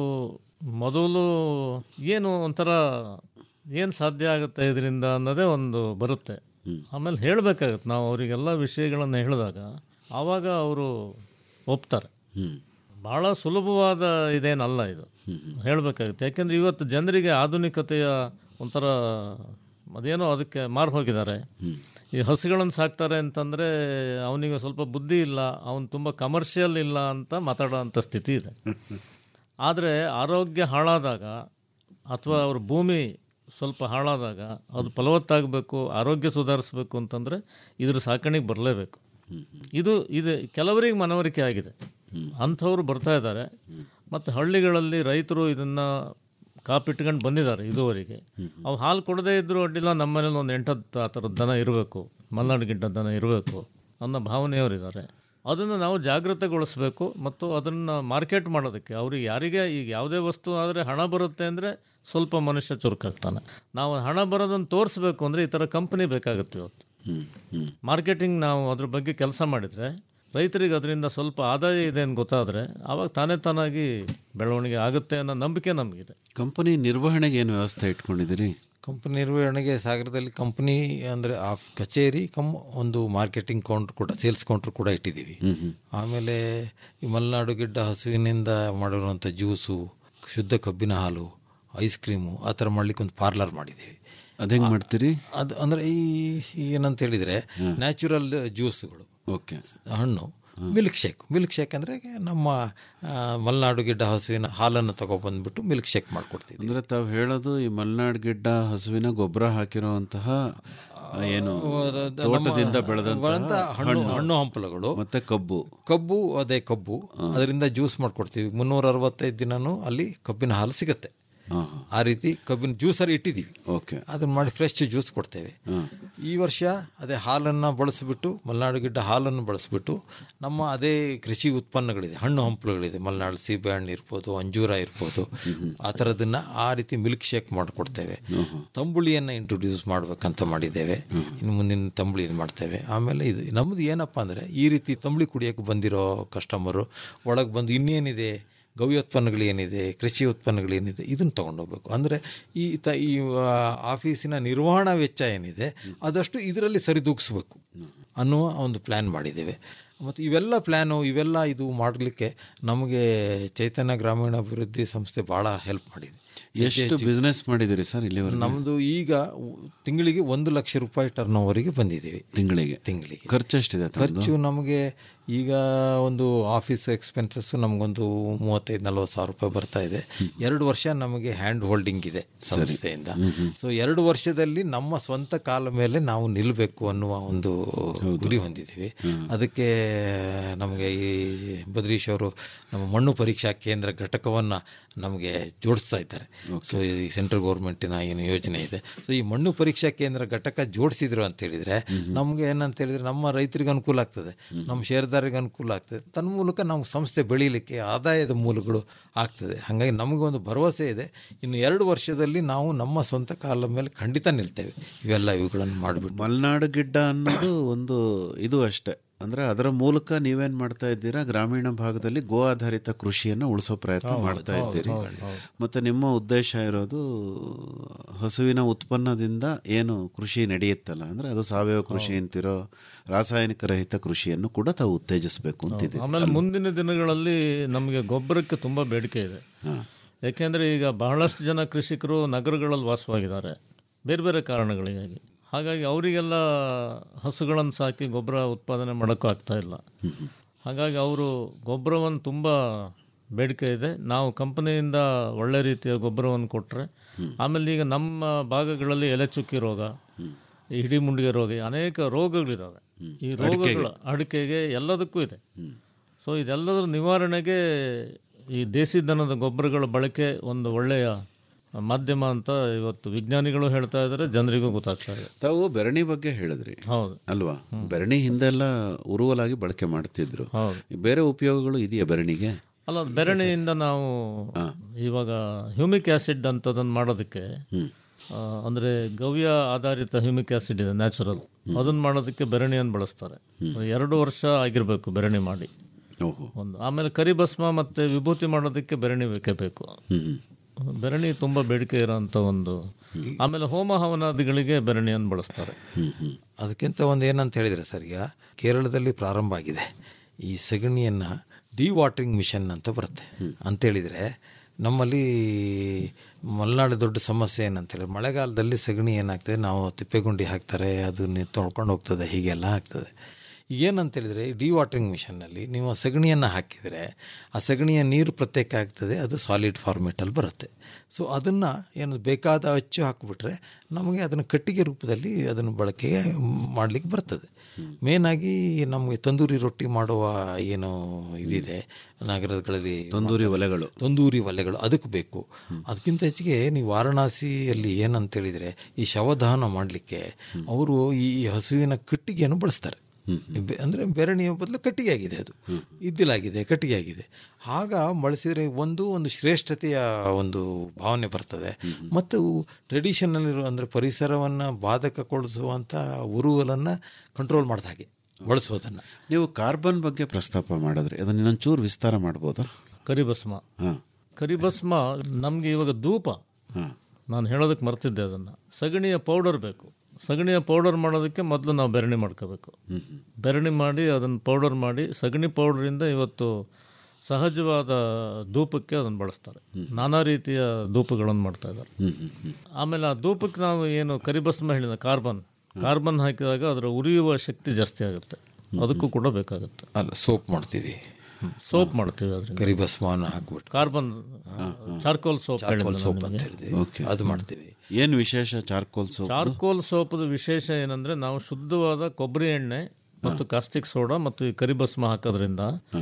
ಮೊದಲು ಏನು ಒಂಥರ ಏನು ಸಾಧ್ಯ ಆಗುತ್ತೆ ಇದರಿಂದ ಅನ್ನೋದೇ ಒಂದು ಬರುತ್ತೆ ಆಮೇಲೆ ಹೇಳಬೇಕಾಗತ್ತೆ ನಾವು ಅವರಿಗೆಲ್ಲ ವಿಷಯಗಳನ್ನು ಹೇಳಿದಾಗ ಆವಾಗ ಅವರು ಒಪ್ತಾರೆ ಭಾಳ ಸುಲಭವಾದ ಇದೇನಲ್ಲ ಇದು ಹೇಳಬೇಕಾಗುತ್ತೆ ಯಾಕೆಂದರೆ ಇವತ್ತು ಜನರಿಗೆ ಆಧುನಿಕತೆಯ ಒಂಥರ ಅದೇನೋ ಅದಕ್ಕೆ ಮಾರು ಹೋಗಿದ್ದಾರೆ ಈ ಹಸುಗಳನ್ನು ಸಾಕ್ತಾರೆ ಅಂತಂದರೆ ಅವನಿಗೆ ಸ್ವಲ್ಪ ಬುದ್ಧಿ ಇಲ್ಲ ಅವನು ತುಂಬ ಕಮರ್ಷಿಯಲ್ ಇಲ್ಲ ಅಂತ ಮಾತಾಡೋ ಅಂಥ ಸ್ಥಿತಿ ಇದೆ ಆದರೆ ಆರೋಗ್ಯ ಹಾಳಾದಾಗ ಅಥವಾ ಅವ್ರ ಭೂಮಿ ಸ್ವಲ್ಪ ಹಾಳಾದಾಗ ಅದು ಫಲವತ್ತಾಗಬೇಕು ಆರೋಗ್ಯ ಸುಧಾರಿಸ್ಬೇಕು ಅಂತಂದರೆ ಇದ್ರ ಸಾಕಣೆಗೆ ಬರಲೇಬೇಕು ಇದು ಇದು ಕೆಲವರಿಗೆ ಮನವರಿಕೆ ಆಗಿದೆ ಅಂಥವ್ರು ಬರ್ತಾ ಇದ್ದಾರೆ ಮತ್ತು ಹಳ್ಳಿಗಳಲ್ಲಿ ರೈತರು ಇದನ್ನು ಕಾಪಿಟ್ಕೊಂಡು ಬಂದಿದ್ದಾರೆ ಇದುವರೆಗೆ ಅವು ಹಾಲು ಕೊಡದೇ ಇದ್ದರೂ ಅಡ್ಡಿಲ್ಲ ನಮ್ಮ ಮನೇಲಿ ಒಂದು ಎಂಟತ್ತು ಆ ಥರದ ದನ ಇರಬೇಕು ಮಲೆನಾಡು ಗಿಡ್ಡ ದನ ಇರಬೇಕು ಅನ್ನೋ ಭಾವನೆಯವರಿದ್ದಾರೆ ಅದನ್ನು ನಾವು ಜಾಗೃತೆಗೊಳಿಸಬೇಕು ಮತ್ತು ಅದನ್ನು ಮಾರ್ಕೆಟ್ ಮಾಡೋದಕ್ಕೆ ಅವ್ರಿಗೆ ಯಾರಿಗೆ ಈಗ ಯಾವುದೇ ವಸ್ತು ಆದರೆ ಹಣ ಬರುತ್ತೆ ಅಂದರೆ ಸ್ವಲ್ಪ ಮನುಷ್ಯ ಚುರುಕಾಗ್ತಾನೆ ನಾವು ಹಣ ಬರೋದನ್ನು ತೋರಿಸ್ಬೇಕು ಅಂದರೆ ಈ ಥರ ಕಂಪ್ನಿ ಬೇಕಾಗುತ್ತೆ ಇವತ್ತು ಮಾರ್ಕೆಟಿಂಗ್ ನಾವು ಅದ್ರ ಬಗ್ಗೆ ಕೆಲಸ ಮಾಡಿದರೆ ರೈತರಿಗೆ ಅದರಿಂದ ಸ್ವಲ್ಪ ಆದಾಯ ಇದೆ ಅಂತ ಗೊತ್ತಾದರೆ ಆವಾಗ ತಾನೇ ತಾನಾಗಿ ಬೆಳವಣಿಗೆ ಆಗುತ್ತೆ ಅನ್ನೋ ನಂಬಿಕೆ ನಮಗಿದೆ ಕಂಪನಿ ನಿರ್ವಹಣೆಗೆ ಏನು ವ್ಯವಸ್ಥೆ ಇಟ್ಕೊಂಡಿದ್ದೀರಿ ಕಂಪನಿ ನಿರ್ವಹಣೆಗೆ ಸಾಗರದಲ್ಲಿ ಕಂಪನಿ ಅಂದರೆ ಆ ಕಚೇರಿ ಕಮ್ ಒಂದು ಮಾರ್ಕೆಟಿಂಗ್ ಕೌಂಟ್ರ್ ಕೂಡ ಸೇಲ್ಸ್ ಕೌಂಟ್ರ್ ಕೂಡ ಇಟ್ಟಿದ್ದೀವಿ ಆಮೇಲೆ ಈ ಮಲೆನಾಡು ಗಿಡ್ಡ ಹಸುವಿನಿಂದ ಮಾಡಿರುವಂಥ ಜ್ಯೂಸು ಶುದ್ಧ ಕಬ್ಬಿನ ಹಾಲು ಐಸ್ ಕ್ರೀಮು ಆ ಥರ ಮಾಡ್ಲಿಕ್ಕೆ ಒಂದು ಪಾರ್ಲರ್ ಮಾಡಿದ್ದೀವಿ ಅದು ಹೆಂಗೆ ಮಾಡ್ತೀರಿ ಅದು ಅಂದರೆ ಈ ಈ ಏನಂತ ಹೇಳಿದರೆ ನ್ಯಾಚುರಲ್ ಜ್ಯೂಸುಗಳು ಓಕೆ ಹಣ್ಣು ಮಿಲ್ಕ್ ಶೇಕ್ ಮಿಲ್ಕ್ ಶೇಕ್ ಅಂದರೆ ನಮ್ಮ ಆ, ಮಲೆನಾಡು ಗಿಡ್ಡ ಹಸುವಿನ ಹಾಲನ್ನು ತಗೊಬಂದ್ಬಿಟ್ಟು ಮಿಲ್ಕ್ ಶೇಕ್ ಮಾಡಿಕೊಡ್ತೀವಿ ಅಂದ್ರೆ ತಾವು ಹೇಳೋದು ಈ ಮಲೆನಾಡ್ ಗಿಡ್ಡ ಹಸುವಿನ ಗೊಬ್ಬರ ಹಾಕಿರುವಂತಹ ಏನು ತೋಟದಿಂದ ಬೆಳೆದಂಥ ಬೆಳೆದಂತಹ ಹಣ್ಣು ಹಣ್ಣು ಹಂಪಲುಗಳು ಮತ್ತೆ ಕಬ್ಬು ಕಬ್ಬು ಅದೇ ಕಬ್ಬು ಅದರಿಂದ ಜ್ಯೂಸ್ ಮಾಡ್ಕೊಡ್ತೀವಿ ಮುನ್ನೂರ ಅರವತ್ತೈದು ದಿನನೂ ಅಲ್ಲಿ ಕಬ್ಬಿನ ಹಾಲು ಸಿಗುತ್ತೆ ಆ ರೀತಿ ಕಬ್ಬಿನ ಜ್ಯೂಸರ್ ಇಟ್ಟಿದ್ದೀವಿ ಓಕೆ ಅದನ್ನ ಮಾಡಿ ಫ್ರೆಶ್ ಜ್ಯೂಸ್ ಕೊಡ್ತೇವೆ ಈ ವರ್ಷ ಅದೇ ಹಾಲನ್ನು ಬಳಸಿಬಿಟ್ಟು ಮಲೆನಾಡು ಗಿಡ್ಡ ಹಾಲನ್ನು ಬಳಸಿಬಿಟ್ಟು ನಮ್ಮ ಅದೇ ಕೃಷಿ ಉತ್ಪನ್ನಗಳಿದೆ ಹಣ್ಣು ಹಂಪಲುಗಳಿದೆ ಮಲೆನಾಡು ಸೀಬೆ ಹಣ್ಣು ಇರ್ಬೋದು ಅಂಜೂರ ಇರ್ಬೋದು ಆ ಥರದನ್ನ ಆ ರೀತಿ ಮಿಲ್ಕ್ ಶೇಕ್ ಮಾಡಿಕೊಡ್ತೇವೆ ತಂಬುಳಿಯನ್ನು ಇಂಟ್ರೊಡ್ಯೂಸ್ ಮಾಡ್ಬೇಕಂತ ಮಾಡಿದ್ದೇವೆ ಇನ್ನು ಮುಂದಿನ ತಂಬುಳಿ ಇದು ಮಾಡ್ತೇವೆ ಆಮೇಲೆ ಇದು ನಮ್ಮದು ಏನಪ್ಪ ಅಂದರೆ ಈ ರೀತಿ ತಂಬುಳಿ ಕುಡಿಯೋಕ್ಕೆ ಬಂದಿರೋ ಕಸ್ಟಮರು ಒಳಗೆ ಬಂದು ಇನ್ನೇನಿದೆ ಗವ್ಯೋತ್ಪನ್ನಗಳು ಏನಿದೆ ಕೃಷಿ ಉತ್ಪನ್ನಗಳೇನಿದೆ ಇದನ್ನು ತೊಗೊಂಡೋಗ್ಬೇಕು ಅಂದರೆ ಈ ತ ಈ ಆ, ಆಫೀಸಿನ ನಿರ್ವಹಣಾ ವೆಚ್ಚ ಏನಿದೆ ಅದಷ್ಟು ಇದರಲ್ಲಿ ಸರಿದೂಗಿಸ್ಬೇಕು ಅನ್ನುವ ಒಂದು ಪ್ಲ್ಯಾನ್ ಮಾಡಿದ್ದೇವೆ ಮತ್ತು ಇವೆಲ್ಲ ಪ್ಲ್ಯಾನು ಇವೆಲ್ಲ ಇದು ಮಾಡಲಿಕ್ಕೆ ನಮಗೆ ಚೈತನ್ಯ ಗ್ರಾಮೀಣಾಭಿವೃದ್ಧಿ ಸಂಸ್ಥೆ ಭಾಳ ಹೆಲ್ಪ್ ಮಾಡಿದೆ ಎಷ್ಟು ಬಿಸ್ನೆಸ್ ಮಾಡಿದಿರಿ ಸರ್ ಇಲ್ಲಿವರೆಗೆ ನಮ್ಮದು ಈಗ ತಿಂಗಳಿಗೆ ಒಂದು ಲಕ್ಷ ರೂಪಾಯಿ ಟರ್ನ್ ಓವರಿಗೆ ಬಂದಿದ್ದೀವಿ ತಿಂಗಳಿಗೆ ತಿಂಗಳಿಗೆ ಖರ್ಚು ಎಷ್ಟಿದೆ ತಮ್ಮದು? ಖರ್ಚು ನಮಗೆ ಈಗ ಒಂದು ಆಫೀಸ್ ಎಕ್ಸ್ಪೆನ್ಸಸ್ಸು ನಮಗೊಂದು ಮೂವತ್ತೈದು ನಲ್ವತ್ತು ಸಾವಿರ ರೂಪಾಯಿ ಬರ್ತಾ ಇದೆ ಎರಡು ವರ್ಷ ನಮಗೆ ಹ್ಯಾಂಡ್ ಹೋಲ್ಡಿಂಗ್ ಇದೆ ಸಂಸ್ಥೆಯಿಂದ ಸೊ ಎರಡು ವರ್ಷದಲ್ಲಿ ನಮ್ಮ ಸ್ವಂತ ಕಾಲ ಮೇಲೆ ನಾವು ನಿಲ್ಲಬೇಕು ಅನ್ನುವ ಒಂದು ಗುರಿ ಹೊಂದಿದ್ದೀವಿ ಅದಕ್ಕೆ ನಮಗೆ ಈ ಬದ್ರೀಶ್ ಅವರು ನಮ್ಮ ಮಣ್ಣು ಪರೀಕ್ಷಾ ಕೇಂದ್ರ ಘಟಕವನ್ನು ನಮಗೆ ಜೋಡಿಸ್ತಾ ಇದ್ದಾರೆ ಸೊ ಈ ಸೆಂಟ್ರಲ್ ಗೌರ್ಮೆಂಟಿನ ಏನು ಯೋಜನೆ ಇದೆ ಸೊ ಈ ಮಣ್ಣು ಪರೀಕ್ಷಾ ಕೇಂದ್ರ ಘಟಕ ಜೋಡಿಸಿದ್ರು ಅಂತ ಹೇಳಿದರೆ ನಮಗೆ ಏನಂತ ಹೇಳಿದರೆ ನಮ್ಮ ರೈತರಿಗೆ ಅನುಕೂಲ ಆಗ್ತದೆ ನಮ್ಮ ಷೇರುದಾರರಿಗೆ ಅನುಕೂಲ ಆಗ್ತದೆ ತನ್ನ ಮೂಲಕ ನಮ್ಮ ಸಂಸ್ಥೆ ಬೆಳೀಲಿಕ್ಕೆ ಆದಾಯದ ಮೂಲಗಳು ಆಗ್ತದೆ ಹಾಗಾಗಿ ನಮಗೊಂದು ಭರವಸೆ ಇದೆ ಇನ್ನು ಎರಡು ವರ್ಷದಲ್ಲಿ ನಾವು ನಮ್ಮ ಸ್ವಂತ ಕಾಲ ಮೇಲೆ ಖಂಡಿತ ನಿಲ್ತೇವೆ ಇವೆಲ್ಲ ಇವುಗಳನ್ನು ಮಾಡಿಬಿಟ್ಟು ಮಲೆನಾಡು ಗಿಡ್ಡ ಅನ್ನೋದು ಒಂದು ಇದು ಅಷ್ಟೇ ಅಂದ್ರೆ ಅದರ ಮೂಲಕ ನೀವೇನ್ ಮಾಡ್ತಾ ಇದ್ದೀರಾ ಗ್ರಾಮೀಣ ಭಾಗದಲ್ಲಿ ಗೋ ಆಧಾರಿತ ಕೃಷಿಯನ್ನು ಉಳಿಸೋ ಪ್ರಯತ್ನ ಹೌದು, ಮಾಡ್ತಾ ಹೌದು, ಇದ್ದೀರಿ ಹೌದು, ಹೌದು. ಮತ್ತೆ ನಿಮ್ಮ ಉದ್ದೇಶ ಇರೋದು ಹಸುವಿನ ಉತ್ಪನ್ನದಿಂದ ಏನು ಕೃಷಿ ನಡೆಯುತ್ತಲ್ಲ ಅಂದ್ರೆ ಅದು ಸಾವಯವ ಕೃಷಿ ಅಂತಿರೋ ರಾಸಾಯನಿಕ ರಹಿತ ಕೃಷಿಯನ್ನು ಕೂಡ ತಾವು ಉತ್ತೇಜಿಸಬೇಕು ಅಂತಿದ್ದೀರಿ ಆಮೇಲೆ ಮುಂದಿನ ದಿನಗಳಲ್ಲಿ ನಮಗೆ ಗೊಬ್ಬರಕ್ಕೆ ತುಂಬ ಬೇಡಿಕೆ ಇದೆ ಯಾಕೆಂದರೆ ಈಗ ಬಹಳಷ್ಟು ಜನ ಕೃಷಿಕರು ನಗರಗಳಲ್ಲಿ ವಾಸವಾಗಿದ್ದಾರೆ ಬೇರೆ ಬೇರೆ ಕಾರಣಗಳಿಗಾಗಿ ಹಾಗಾಗಿ ಅವರಿಗೆಲ್ಲ ಹಸುಗಳನ್ನು ಸಾಕಿ ಗೊಬ್ಬರ ಉತ್ಪಾದನೆ ಮಾಡೋಕ್ಕೂ ಆಗ್ತಾ ಇಲ್ಲ ಹಾಗಾಗಿ ಅವರು ಗೊಬ್ಬರವನ್ನು ತುಂಬ ಬೇಡಿಕೆ ಇದೆ ನಾವು ಕಂಪನಿಯಿಂದ ಒಳ್ಳೆ ರೀತಿಯ ಗೊಬ್ಬರವನ್ನು ಕೊಟ್ಟರೆ ಆಮೇಲೆ ಈಗ ನಮ್ಮ ಭಾಗಗಳಲ್ಲಿ ಎಲೆ ಚುಕ್ಕಿ ರೋಗ ಈ ಹಿಡಿಮುಂಡಿಗೆ ರೋಗ ಅನೇಕ ರೋಗಗಳಿದ್ದಾವೆ ಈ ರೋಗಗಳು ಅಡಿಕೆಗೆ ಎಲ್ಲದಕ್ಕೂ ಇದೆ ಸೊ ಇದೆಲ್ಲದರ ನಿವಾರಣೆಗೆ ಈ ದೇಸಿ ದನದ ಗೊಬ್ಬರಗಳ ಬಳಕೆ ಒಂದು ಒಳ್ಳೆಯ ಮಾಧ್ಯಮ ಅಂತ ಇವತ್ತು ವಿಜ್ಞಾನಿಗಳು ಹೇಳ್ತಾ ಇದ್ದಾರೆ ಜನರಿಗೂ ಗೊತ್ತಾಗ್ತಾ ಇದೆ ತಾವು ಬೆರಣಿ ಬಗ್ಗೆ ಹೇಳಿದ್ರಿ ಹೌದು ಅಲ್ವಾ ಬೆರಣಿ ಹಿಂದೆಲ್ಲ ಉರುವಲಾಗಿ ಬಳಕೆ ಮಾಡ್ತಿದ್ರು ಹೌದು. ಬೇರೆ ಉಪಯೋಗಗಳು ಇದೆಯಾ ಬೆರಣಿಗೆ ಅಲ್ಲ ಬೆರಣಿಯಿಂದ ನಾವು ಇವಾಗ ಹ್ಯೂಮಿಕ್ ಆಸಿಡ್ ಅಂತದನ್ನು ಮಾಡೋದಕ್ಕೆ ಆ, ಅಂದ್ರೆ ಗವ್ಯ ಆಧಾರಿತ ಹ್ಯೂಮಿಕ್ ಆಸಿಡ್ ಇದೆ ನ್ಯಾಚುರಲ್ ಅದನ್ನ ಮಾಡೋದಕ್ಕೆ ಬೆರಣಿಯನ್ನು ಬಳಸ್ತಾರೆ ಎರಡು ವರ್ಷ ಆಗಿರಬೇಕು ಬೆರಣಿ ಮಾಡಿ ಓಹೋ ಒಂದು ಆಮೇಲೆ ಕರಿಭಸ್ಮ ಮತ್ತೆ ವಿಭೂತಿ ಮಾಡೋದಕ್ಕೆ ಬೆರಣಿ ಬೇಕೇ ಬೇಕು ಬೆರಣಿ ತುಂಬ ಬೇಡಿಕೆ ಇರೋಂಥ ಒಂದು ಆಮೇಲೆ ಹೋಮ ಹವನಾದಿಗಳಿಗೆ ಬೆರಣಿಯನ್ನು ಬಳಸ್ತಾರೆ ಅದಕ್ಕಿಂತ ಒಂದು ಏನಂತ ಹೇಳಿದರೆ ಸರ್ ಈಗ ಕೇರಳದಲ್ಲಿ ಪ್ರಾರಂಭ ಆಗಿದೆ ಈ ಸಗಣಿಯನ್ನು ಡಿ ವಾಟ್ರಿಂಗ್ ಮಿಷನ್ ಅಂತ ಬರುತ್ತೆ ಅಂತೇಳಿದರೆ ನಮ್ಮಲ್ಲಿ ಮಲೆನಾಡು ದೊಡ್ಡ ಸಮಸ್ಯೆ ಏನಂತೇಳಿ ಮಳೆಗಾಲದಲ್ಲಿ ಸಗಣಿ ಏನಾಗ್ತದೆ ನಾವು ತಿಪ್ಪೆಗುಂಡಿ ಹಾಕ್ತಾರೆ ಅದು ನೀರು ತೊಳ್ಕೊಂಡು ಹೋಗ್ತದೆ ಹೀಗೆಲ್ಲ ಆಗ್ತದೆ ಏನಂತೇಳಿದರೆ ಡಿ ವಾಟ್ರಿಂಗ್ ಮಿಷನ್ನಲ್ಲಿ ನೀವು ಆ ಸಗಣಿಯನ್ನು ಹಾಕಿದರೆ ಆ ಸಗಣಿಯ ನೀರು ಪ್ರತ್ಯೇಕ ಆಗ್ತದೆ ಅದು ಸಾಲಿಡ್ ಫಾರ್ಮೇಟಲ್ಲಿ ಬರುತ್ತೆ ಸೊ ಅದನ್ನು ಏನು ಬೇಕಾದ ಅಚ್ಚು ಹಾಕಿಬಿಟ್ರೆ ನಮಗೆ ಅದನ್ನು ಕಟ್ಟಿಗೆ ರೂಪದಲ್ಲಿ ಅದನ್ನು ಬಳಕೆಗೆ ಮಾಡಲಿಕ್ಕೆ ಬರ್ತದೆ ಮೇನಾಗಿ ನಮಗೆ ತಂದೂರಿ ರೊಟ್ಟಿ ಮಾಡುವ ಏನು ಇದಿದೆ ನಗರಗಳಲ್ಲಿ ತಂದೂರಿ ಒಲೆಗಳು ತಂದೂರಿ ಒಲೆಗಳು ಅದಕ್ಕೆ ಬೇಕು ಅದಕ್ಕಿಂತ ಹೆಚ್ಚಿಗೆ ನೀವು ವಾರಣಾಸಿಯಲ್ಲಿ ಏನಂತೇಳಿದರೆ ಈ ಶವದಹನ ಮಾಡಲಿಕ್ಕೆ ಅವರು ಈ ಹಸುವಿನ ಕಟ್ಟಿಗೆಯನ್ನು ಬಳಸ್ತಾರೆ ಬೆ- ಅಂದ್ರೆ ಬೆರಣಿಯ ಬದಲು ಕಟ್ಟಿಗೆ ಆಗಿದೆ ಅದು ಇದ್ದಿಲಾಗಿದೆ ಕಟ್ಟಿಗೆ ಆಗಿದೆ ಆಗ ಬಳಸಿದರೆ ಒಂದು ಒಂದು ಶ್ರೇಷ್ಠತೆಯ ಒಂದು ಭಾವನೆ ಬರ್ತದೆ ಮತ್ತು ಟ್ರೆಡಿಷನಲ್ ಇರೋ ಅಂದರೆ ಪರಿಸರವನ್ನು ಬಾಧಕಗೊಳಿಸುವಂಥ ಉರುವಲನ್ನು ಕಂಟ್ರೋಲ್ ಮಾಡಿದ ಹಾಗೆ ಬಳಸೋದನ್ನು ನೀವು ಕಾರ್ಬನ್ ಬಗ್ಗೆ ಪ್ರಸ್ತಾಪ ಮಾಡಿದ್ರಿ ಅದನ್ನ ಇನ್ನೊಂಚೂರು ವಿಸ್ತಾರ ಮಾಡ್ಬೋದಾ ಕರಿಭಸ್ಮ ಹಾಂ ಕರಿಭಸ್ಮ ನಮಗೆ ಇವಾಗ ಧೂಪ ನಾನು ಹೇಳೋದಕ್ಕೆ ಮರ್ತಿದ್ದೆ ಅದನ್ನು ಸಗಣಿಯ ಪೌಡರ್ ಬೇಕು ಸಗಣಿಯ ಪೌಡರ್ ಮಾಡೋದಕ್ಕೆ ಮೊದಲು ನಾವು ಬೆರಣಿ ಮಾಡ್ಕೋಬೇಕು ಬೆರಣಿ ಮಾಡಿ ಅದನ್ನು ಪೌಡರ್ ಮಾಡಿ ಸಗಣಿ ಪೌಡರಿಂದ ಇವತ್ತು ಸಹಜವಾದ ಧೂಪಕ್ಕೆ ಅದನ್ನು ಬಳಸ್ತಾರೆ ನಾನಾ ರೀತಿಯ ಧೂಪಗಳನ್ನು ಮಾಡ್ತಾ ಇದ್ದಾರೆ ಆಮೇಲೆ ಆ ಧೂಪಕ್ಕೆ ನಾವು ಏನು ಕರಿಭಸ್ಮ ಹೇಳಿದ ಕಾರ್ಬನ್ ಕಾರ್ಬನ್ ಹಾಕಿದಾಗ ಅದರ ಉರಿಯುವ ಶಕ್ತಿ ಜಾಸ್ತಿ ಆಗುತ್ತೆ ಅದಕ್ಕೂ ಕೂಡ ಬೇಕಾಗುತ್ತೆ ಅಲ್ಲ ಸೋಪ್ ಮಾಡ್ತೀವಿ ಸೋಪ್ ಮಾಡ್ತೀವಿ ಅದರಿಂದ ಕರಿಭಸ್ಮವನ್ನು ಹಾಕ್ಬಿಟ್ಟು carbon charcoal soap charcoal soap ಅಂತ ಹೇಳಿದ್ದೆ ಹೇಳಿದ್ವಿ ಓಕೆ ಅದು ಮಾಡ್ತೀವಿ ಏನು ವಿಶೇಷ ಚಾರ್ಕೋಲ್ ಸೋಪ್ ಚಾರ್ಕೋಲ್ ಸೋಪದ ವಿಶೇಷ ಏನಂದ್ರೆ ನಾವು ಶುದ್ಧವಾದ ಕೊಬ್ಬರಿ ಎಣ್ಣೆ ಮತ್ತು ಕಾಸ್ಟಿಕ್ ಸೋಡಾ ಮತ್ತು ಈ ಕರಿಭಸ್ಮ ಹಾಕೋದ್ರಿಂದ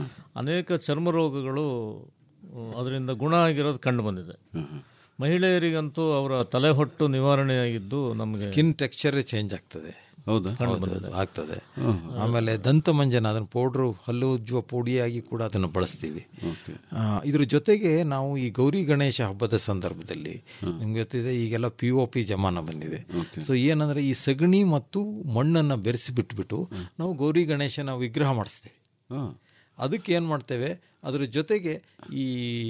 ಅನೇಕ ಚರ್ಮ ರೋಗಗಳು ಅಹ್, ಅದರಿಂದ ಗುಣ ಆಗಿರೋದು ಕಂಡು ಬಂದಿದೆ ಮಹಿಳೆಯರಿಗಂತೂ ಅವರ ತಲೆ ಹೊಟ್ಟು ನಿವಾರಣೆಯಾಗಿದ್ದು ನಮಗೆ ಸ್ಕಿನ್ ಟೆಕ್ಸ್ಚರ್ ಚೇಂಜ್ ಆಗ್ತದೆ ಹೌದಾ ಹೌದು, ಆಗ್ತದೆ ಆಮೇಲೆ ದಂತ ಮಂಜನ ಅದನ್ನು ಪೌಡ್ರು ಹಲ್ಲು ಉಜ್ಜುವ ಪುಡಿಯಾಗಿ ಕೂಡ ಅದನ್ನು ಬಳಸ್ತೀವಿ ಆ, ಇದ್ರ ಜೊತೆಗೆ ನಾವು ಈ ಗೌರಿ ಗಣೇಶ ಹಬ್ಬದ ಸಂದರ್ಭದಲ್ಲಿ ನಿಮ್ಗೆ ಗೊತ್ತಿದೆ ಈಗೆಲ್ಲ ಪಿ ಒ ಪಿ ಜಮಾನ ಬಂದಿದೆ ಸೊ ಏನಂದ್ರೆ ಈ ಸಗಣಿ ಮತ್ತು ಮಣ್ಣನ್ನು ಬೆರೆಸಿ ಬಿಟ್ಬಿಟ್ಟು ನಾವು ಗೌರಿ ಗಣೇಶನ ವಿಗ್ರಹ ಮಾಡಿಸ್ತೇವೆ ಅದಕ್ಕೆ ಏನು ಮಾಡ್ತೇವೆ ಅದ್ರ ಜೊತೆಗೆ ಈ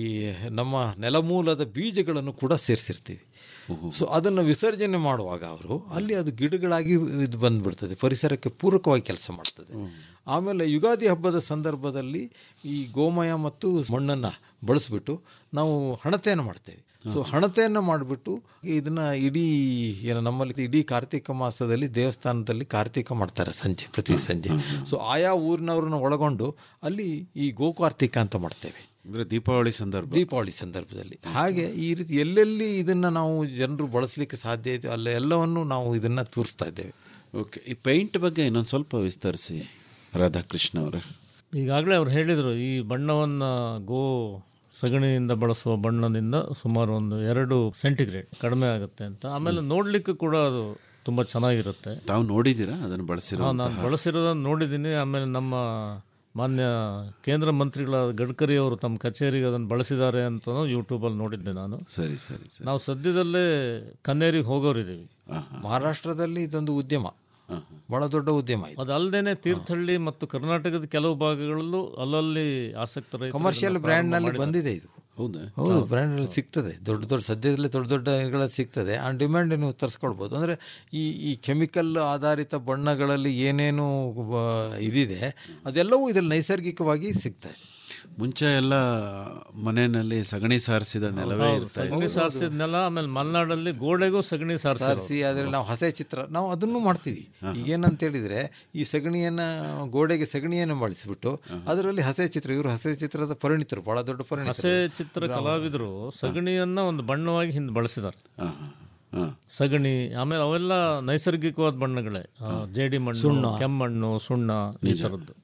ನಮ್ಮ ನೆಲಮೂಲದ ಬೀಜಗಳನ್ನು ಕೂಡ ಸೇರಿಸಿರ್ತೀವಿ ಸೊ ಅದನ್ನು ವಿಸರ್ಜನೆ ಮಾಡುವಾಗ ಅವರು ಅಲ್ಲಿ ಅದು ಗಿಡಗಳಾಗಿ ಇದು ಬಂದ್ಬಿಡ್ತದೆ ಪರಿಸರಕ್ಕೆ ಪೂರಕವಾಗಿ ಕೆಲಸ ಮಾಡ್ತದೆ ಆಮೇಲೆ ಯುಗಾದಿ ಹಬ್ಬದ ಸಂದರ್ಭದಲ್ಲಿ ಈ ಗೋಮಯ ಮತ್ತು ಮಣ್ಣನ್ನು ಬಳಸಿಬಿಟ್ಟು ನಾವು ಹಣತೆಯನ್ನು ಮಾಡ್ತೇವೆ ಸೊ ಹಣತೆಯನ್ನು ಮಾಡಿಬಿಟ್ಟು ಇದನ್ನ ಇಡೀ ಏನು ನಮ್ಮಲ್ಲಿ ಇಡೀ ಕಾರ್ತಿಕ ಮಾಸದಲ್ಲಿ ದೇವಸ್ಥಾನದಲ್ಲಿ ಕಾರ್ತಿಕ ಮಾಡ್ತಾರೆ ಸಂಜೆ ಪ್ರತಿ ಸಂಜೆ ಸೊ ಆಯಾ ಊರಿನವ್ರನ್ನ ಒಳಗೊಂಡು ಅಲ್ಲಿ ಈ ಗೋಕಾರ್ತಿಕ ಅಂತ ಮಾಡ್ತೇವೆ ಅಂದ್ರೆ ದೀಪಾವಳಿ ಸಂದರ್ಭ ದೀಪಾವಳಿ ಸಂದರ್ಭದಲ್ಲಿ ಹಾಗೆ ಈ ರೀತಿ ಎಲ್ಲೆಲ್ಲಿ ಇದನ್ನು ನಾವು ಜನರು ಬಳಸಲಿಕ್ಕೆ ಸಾಧ್ಯ ಇದೆ ಅಲ್ಲ ಎಲ್ಲವನ್ನು ನಾವು ಇದನ್ನು ತೋರಿಸ್ತಾ ಇದ್ದೇವೆ ಓಕೆ ಈ ಪೇಂಟ್ ಬಗ್ಗೆ ಇನ್ನೊಂದು ಸ್ವಲ್ಪ ವಿಸ್ತರಿಸಿ ರಾಧಾಕೃಷ್ಣ ಅವರೇ ಈಗಾಗಲೇ ಅವ್ರು ಹೇಳಿದರು ಈ ಬಣ್ಣವನ್ನು ಗೋ ಸಗಣಿಯಿಂದ ಬಳಸುವ ಬಣ್ಣದಿಂದ ಸುಮಾರು ಒಂದು ಎರಡು ಸೆಂಟಿಗ್ರೇಡ್ ಕಡಿಮೆ ಆಗುತ್ತೆ ಅಂತ ಆಮೇಲೆ ನೋಡಲಿಕ್ಕೆ ಕೂಡ ಅದು ತುಂಬ ಚೆನ್ನಾಗಿರುತ್ತೆ ತಾವು ನೋಡಿದ್ದೀರಾ ಅದನ್ನು ಬಳಸಿರೋ ಹಾ, ನಾನು ಬಳಸಿರೋದನ್ನು ನೋಡಿದ್ದೀನಿ ಆಮೇಲೆ ನಮ್ಮ ಮಾನ್ಯ ಕೇಂದ್ರ ಮಂತ್ರಿಗಳಾದ ಗಡ್ಕರಿ ಅವರು ತಮ್ಮ ಕಚೇರಿಗೆ ಅದನ್ನು ಬಳಸಿದ್ದಾರೆ ಅಂತ ಯೂಟ್ಯೂಬಲ್ಲಿ ನೋಡಿದ್ದೆ ನಾನು ಸರಿ ಸರಿ ಸರಿ ನಾವು ಸದ್ಯದಲ್ಲೇ ಕನ್ನೇರಿಗೆ ಹೋಗೋರಿದ್ದೀವಿ ಮಹಾರಾಷ್ಟ್ರದಲ್ಲಿ ಇದೊಂದು ಉದ್ಯಮ ಬಹಳ ದೊಡ್ಡ ಉದ್ಯಮ ಇದು ಅದಲ್ಲದೆ ತೀರ್ಥಹಳ್ಳಿ ಮತ್ತು ಕರ್ನಾಟಕದ ಕೆಲವು ಭಾಗಗಳಲ್ಲೂ ಅಲ್ಲಲ್ಲಿ ಆಸಕ್ತ ರೈತರು ಕಮರ್ಷಿಯಲ್ ಇದನ್ನ ಬ್ರ್ಯಾಂಡ್ ನಲ್ಲಿ ಪ್ರಾರಂಭ ಮಾಡಿದ್ದಾರೆ. ಬಂದಿದೆ ಇದು ಹೌದಾ ಹೌದು ಬ್ರ್ಯಾಂಡ್ ಅಲ್ಲಿ ಸಿಗ್ತದೆ ದೊಡ್ಡ ದೊಡ್ಡ ಸದ್ಯದಲ್ಲೇ ದೊಡ್ಡ ದೊಡ್ಡ ಇವುಗಳಲ್ಲಿ ಸಿಗ್ತದೆ ಆ ಡಿಮ್ಯಾಂಡ್ ನೀವು ತರಿಸ್ಕೊಳ್ಬೋದು ಅಂದರೆ ಈ ಈ ಕೆಮಿಕಲ್ ಆಧಾರಿತ ಬಣ್ಣಗಳಲ್ಲಿ ಏನೇನು ಆ, ಇದಿದೆ ಅದೆಲ್ಲವೂ ಇದರಲ್ಲಿ ನೈಸರ್ಗಿಕವಾಗಿ ಸಿಗ್ತದೆ ಮುಂಚೆ ಎಲ್ಲ ಮನೆಯಲ್ಲಿ ಸಗಣಿ ಸಾರಿಸಿದ ನೆಲವೇ ಹೌದು, ಇರ್ತಾ ಸಗಣಿ ಸಾರಿಸಿದ ನೆಲ ಆಮೇಲೆ ಮಲೆನಾಡಲ್ಲಿ ಗೋಡೆಗೂ ಸಗಣಿ ಸಾರಿಸಿ ಸಾರಿಸಿ ಅದ್ರಲ್ಲಿ ನಾವು ಹಸೆ ಚಿತ್ರ ನಾವು ಅದನ್ನು ಮಾಡ್ತೀವಿ ಈಗೇನಂತ ಹೇಳಿದ್ರೆ ಈ ಸಗಣಿಯನ್ನ ಗೋಡೆಗೆ ಸಗಣಿಯನ್ನು ಬಳಸಿಬಿಟ್ಟು ಅದರಲ್ಲಿ ಹಸೆ ಚಿತ್ರ ಇವರು ಹಸೆ ಚಿತ್ರದ ಪರಿಣಿತರು ಬಹಳ ದೊಡ್ಡ ಹಸೆ ಪರಿಣಿತರು ಚಿತ್ರ ಕಲಾವಿದರು ಸಗಣಿಯನ್ನ ಒಂದು ಬಣ್ಣವಾಗಿ ಹಿಂದೆ ಬಳಸಿದ್ದಾರೆ ಸಗಣಿ ಆಮೇಲೆ ಅವೆಲ್ಲ ನೈಸರ್ಗಿಕವಾದ ಬಣ್ಣಗಳೇ ಆ, ಜೇಡಿ ಮಣ್ಣು ಸುಣ್ಣ. ಕೆಮ್ಮಣ್ಣು ಸುಣ್ಣ ಈ ಥರದ್ದು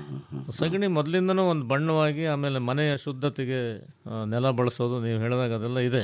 ಸಗಣಿ ಮೊದಲಿಂದನೂ ಒಂದು ಬಣ್ಣವಾಗಿ ಆಮೇಲೆ ಮನೆಯ ಶುದ್ಧತೆಗೆ ಆ, ನೆಲ ಬಳಸೋದು ನೀವು ಹೇಳಿದಾಗ ಅದೆಲ್ಲ ಇದೆ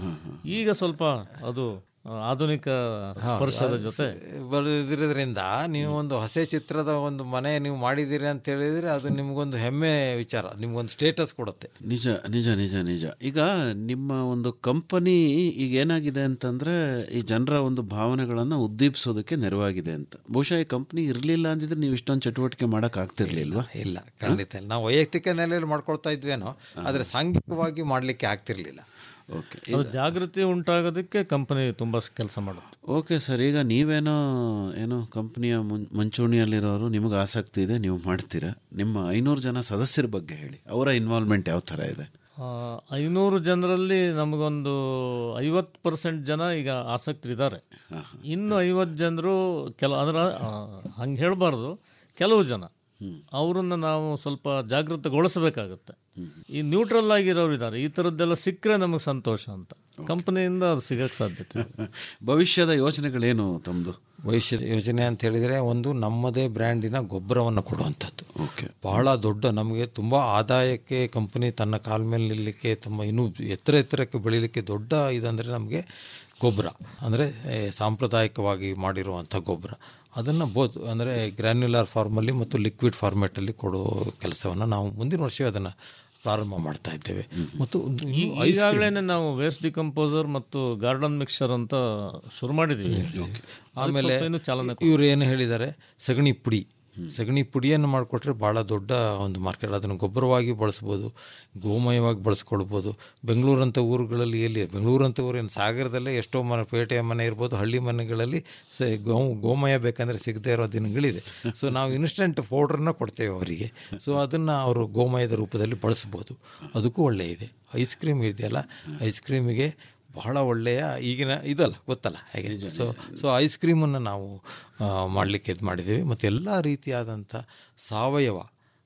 ಈಗ ಸ್ವಲ್ಪ ಅದು ಆ, ಆಧುನಿಕ ಸ್ಪರ್ಶದ ಜೊತೆ ಬರೆದಿರೋದ್ರಿಂದ ನೀವು ಒಂದು ಹಸೆ ಚಿತ್ರದ ಒಂದು ಮನೆ ನೀವು ಮಾಡಿದ್ದೀರಿ ಅಂತ ಹೇಳಿದ್ರೆ ಅದು ನಿಮ್ಗೊಂದು ಹೆಮ್ಮೆ ವಿಚಾರ ನಿಮ್ಗೊಂದು ಸ್ಟೇಟಸ್ ಕೊಡುತ್ತೆ ನಿಜ ನಿಜ ನಿಜ ನಿಜ ಈಗ ನಿಮ್ಮ ಒಂದು ಕಂಪನಿ ಈಗ ಏನಾಗಿದೆ ಅಂತಂದ್ರೆ ಈ ಜನರ ಒಂದು ಭಾವನೆಗಳನ್ನು ಉದ್ದೀಪಿಸೋದಕ್ಕೆ ನೆರವಾಗಿದೆ ಅಂತ ಬಹುಶಃ ಈ ಕಂಪನಿ ಇರಲಿಲ್ಲ ಅಂದಿದ್ರೆ ನೀವು ಇಷ್ಟೊಂದು ಚಟುವಟಿಕೆ ಮಾಡಕ್ ಆಗ್ತಿರ್ಲಿಲ್ವಾ ಇಲ್ಲ ಖಂಡಿತ ಇಲ್ಲ ನಾವು ವೈಯಕ್ತಿಕ ನೆಲೆಯಲ್ಲಿ ಮಾಡ್ಕೊಳ್ತಾ ಇದ್ವೇನೋ ಆದರೆ ಸಾಂಘಿಕವಾಗಿ ಮಾಡಲಿಕ್ಕೆ ಆಗ್ತಿರ್ಲಿಲ್ಲ ಓಕೆ ಅದು ಜಾಗೃತಿ ಉಂಟಾಗೋದಕ್ಕೆ ಕಂಪನಿ ತುಂಬಾ ಕೆಲಸ ಮಾಡುತ್ತೆ ಓಕೆ ಸರ್ ಈಗ ನೀವೇನೋ ಏನೋ ಕಂಪ್ನಿಯ ಮುಂ ಮುಂಚೂಣಿಯಲ್ಲಿರೋರು ನಿಮಗೆ ಆಸಕ್ತಿ ಇದೆ ನೀವು ಮಾಡ್ತೀರಾ ನಿಮ್ಮ ಐನೂರು ಜನ ಸದಸ್ಯರ ಬಗ್ಗೆ ಹೇಳಿ ಅವರ ಇನ್ವಾಲ್ವ್ಮೆಂಟ್ ಯಾವ ಥರ ಇದೆ ಆ, ಐನೂರು ಜನರಲ್ಲಿ ನಮಗೊಂದು ಐವತ್ತು ಪರ್ಸೆಂಟ್ ಜನ ಈಗ ಆಸಕ್ತರಿದ್ದಾರೆ ಇನ್ನು ಐವತ್ತು ಜನರು ಕೆಲ ಅಂದ್ರೆ ಹಂಗೆ ಹೇಳಬಾರ್ದು ಕೆಲವು ಜನ ಅವರನ್ನು ನಾವು ಸ್ವಲ್ಪ ಜಾಗೃತಗೊಳಿಸಬೇಕಾಗತ್ತೆ ಈ ನ್ಯೂಟ್ರಲ್ ಆಗಿರೋರು ಇದ್ದಾರೆ ಈ ಥರದ್ದೆಲ್ಲ ಸಿಕ್ಕರೆ ನಮಗೆ ಸಂತೋಷ ಅಂತ ಕಂಪನಿಯಿಂದ ಅದು ಸಿಗಕ್ಕೆ ಸಾಧ್ಯತೆ ಇದೆ. ಭವಿಷ್ಯದ ಯೋಚನೆಗಳೇನು ತಮ್ಮದು ಭವಿಷ್ಯದ ಯೋಜನೆ ಅಂತ ಹೇಳಿದರೆ ಒಂದು ನಮ್ಮದೇ ಬ್ರ್ಯಾಂಡಿನ ಗೊಬ್ಬರವನ್ನು ಕೊಡುವಂಥದ್ದು ಓಕೆ ಬಹಳ ದೊಡ್ಡ ನಮಗೆ ತುಂಬ ಆದಾಯಕ್ಕೆ ಕಂಪನಿ ತನ್ನ ಕಾಲ ಮೇಲೆ ನಿಲ್ಲಲಿಕ್ಕೆ ತುಂಬ ಇನ್ನೂ ಎತ್ತರ ಎತ್ತರಕ್ಕೆ ಬೆಳೀಲಿಕ್ಕೆ ದೊಡ್ಡ ಇದಂದರೆ ನಮಗೆ ಗೊಬ್ಬರ ಅಂದರೆ ಸಾಂಪ್ರದಾಯಿಕವಾಗಿ ಮಾಡಿರುವಂಥ ಗೊಬ್ಬರ ಅದನ್ನು ಬೋತ್ ಅಂದರೆ ಗ್ರ್ಯಾನ್ಯುಲರ್ ಫಾರ್ಮಲ್ಲಿ ಮತ್ತು ಲಿಕ್ವಿಡ್ ಫಾರ್ಮೇಟಲ್ಲಿ ಕೊಡೋ ಕೆಲಸವನ್ನು ನಾವು ಮುಂದಿನ ವರ್ಷ ಅದನ್ನು ಪ್ರಾರಂಭ ಮಾಡ್ತಾ ಇದ್ದೇವೆ ಮತ್ತು ಇನ್ನೂ ಈ- ಐಸ್ ಕ್ರೀಮ್- ಈಗಾಗಲೇ ನಾವು ವೇಸ್ಟ್ ಡಿಕಂಪೋಸರ್ ಮತ್ತು ಗಾರ್ಡನ್ ಮಿಕ್ಸರ್ ಅಂತ ಶುರು ಮಾಡಿದ್ದೀವಿ ಆಮೇಲೆ ಇನ್ನು ಚಾಲನೆ ಇವ್ರು ಏನು ಹೇಳಿದ್ದಾರೆ ಸಗಣಿ ಪುಡಿ ಸಗಣಿ ಪುಡಿಯನ್ನು ಮಾಡಿಕೊಟ್ರೆ ಭಾಳ ದೊಡ್ಡ ಒಂದು ಮಾರ್ಕೆಟ್ ಅದನ್ನು ಗೊಬ್ಬರವಾಗಿ ಬಳಸ್ಬೋದು ಗೋಮಯವಾಗಿ ಬಳಸ್ಕೊಳ್ಬೋದು ಬೆಂಗಳೂರಂಥ ಊರುಗಳಲ್ಲಿ ಎಲ್ಲಿ ಬೆಂಗಳೂರಂಥ ಊರೇನು ಸಾಗರದಲ್ಲೇ ಎಷ್ಟೋ ಮನೆ ಪೇಟೆಯ ಮನೆ ಇರ್ಬೋದು ಹಳ್ಳಿ ಮನೆಗಳಲ್ಲಿ ಸ ಗೋ ಗೋಮಯ ಬೇಕಂದರೆ ಸಿಗದೇ ಇರೋ ದಿನಗಳಿದೆ ಸೊ ನಾವು ಇನ್ಸ್ಟೆಂಟ್ ಪೌಡ್ರನ್ನ ಕೊಡ್ತೇವೆ ಅವರಿಗೆ ಸೊ ಅದನ್ನು ಅವರು ಗೋಮಯದ ರೂಪದಲ್ಲಿ ಬಳಸ್ಬೋದು ಅದಕ್ಕೂ ಒಳ್ಳೆಯ ಇದೆ ಐಸ್ ಕ್ರೀಮ್ ಇದೆಯಲ್ಲ ಐಸ್ ಕ್ರೀಮಿಗೆ ಬಹಳ ಒಳ್ಳೆಯ ಈಗಿನ ಇದಲ್ಲ ಗೊತ್ತಲ್ಲ ಹೇಗೆ ಸೊ ಸೊ ಐಸ್ ಕ್ರೀಮನ್ನು ನಾವು ಮಾಡಲಿಕ್ಕೆ ಇದು ಮಾಡಿದ್ದೀವಿ ಮತ್ತು ಎಲ್ಲ ರೀತಿಯಾದಂಥ ಸಾವಯವ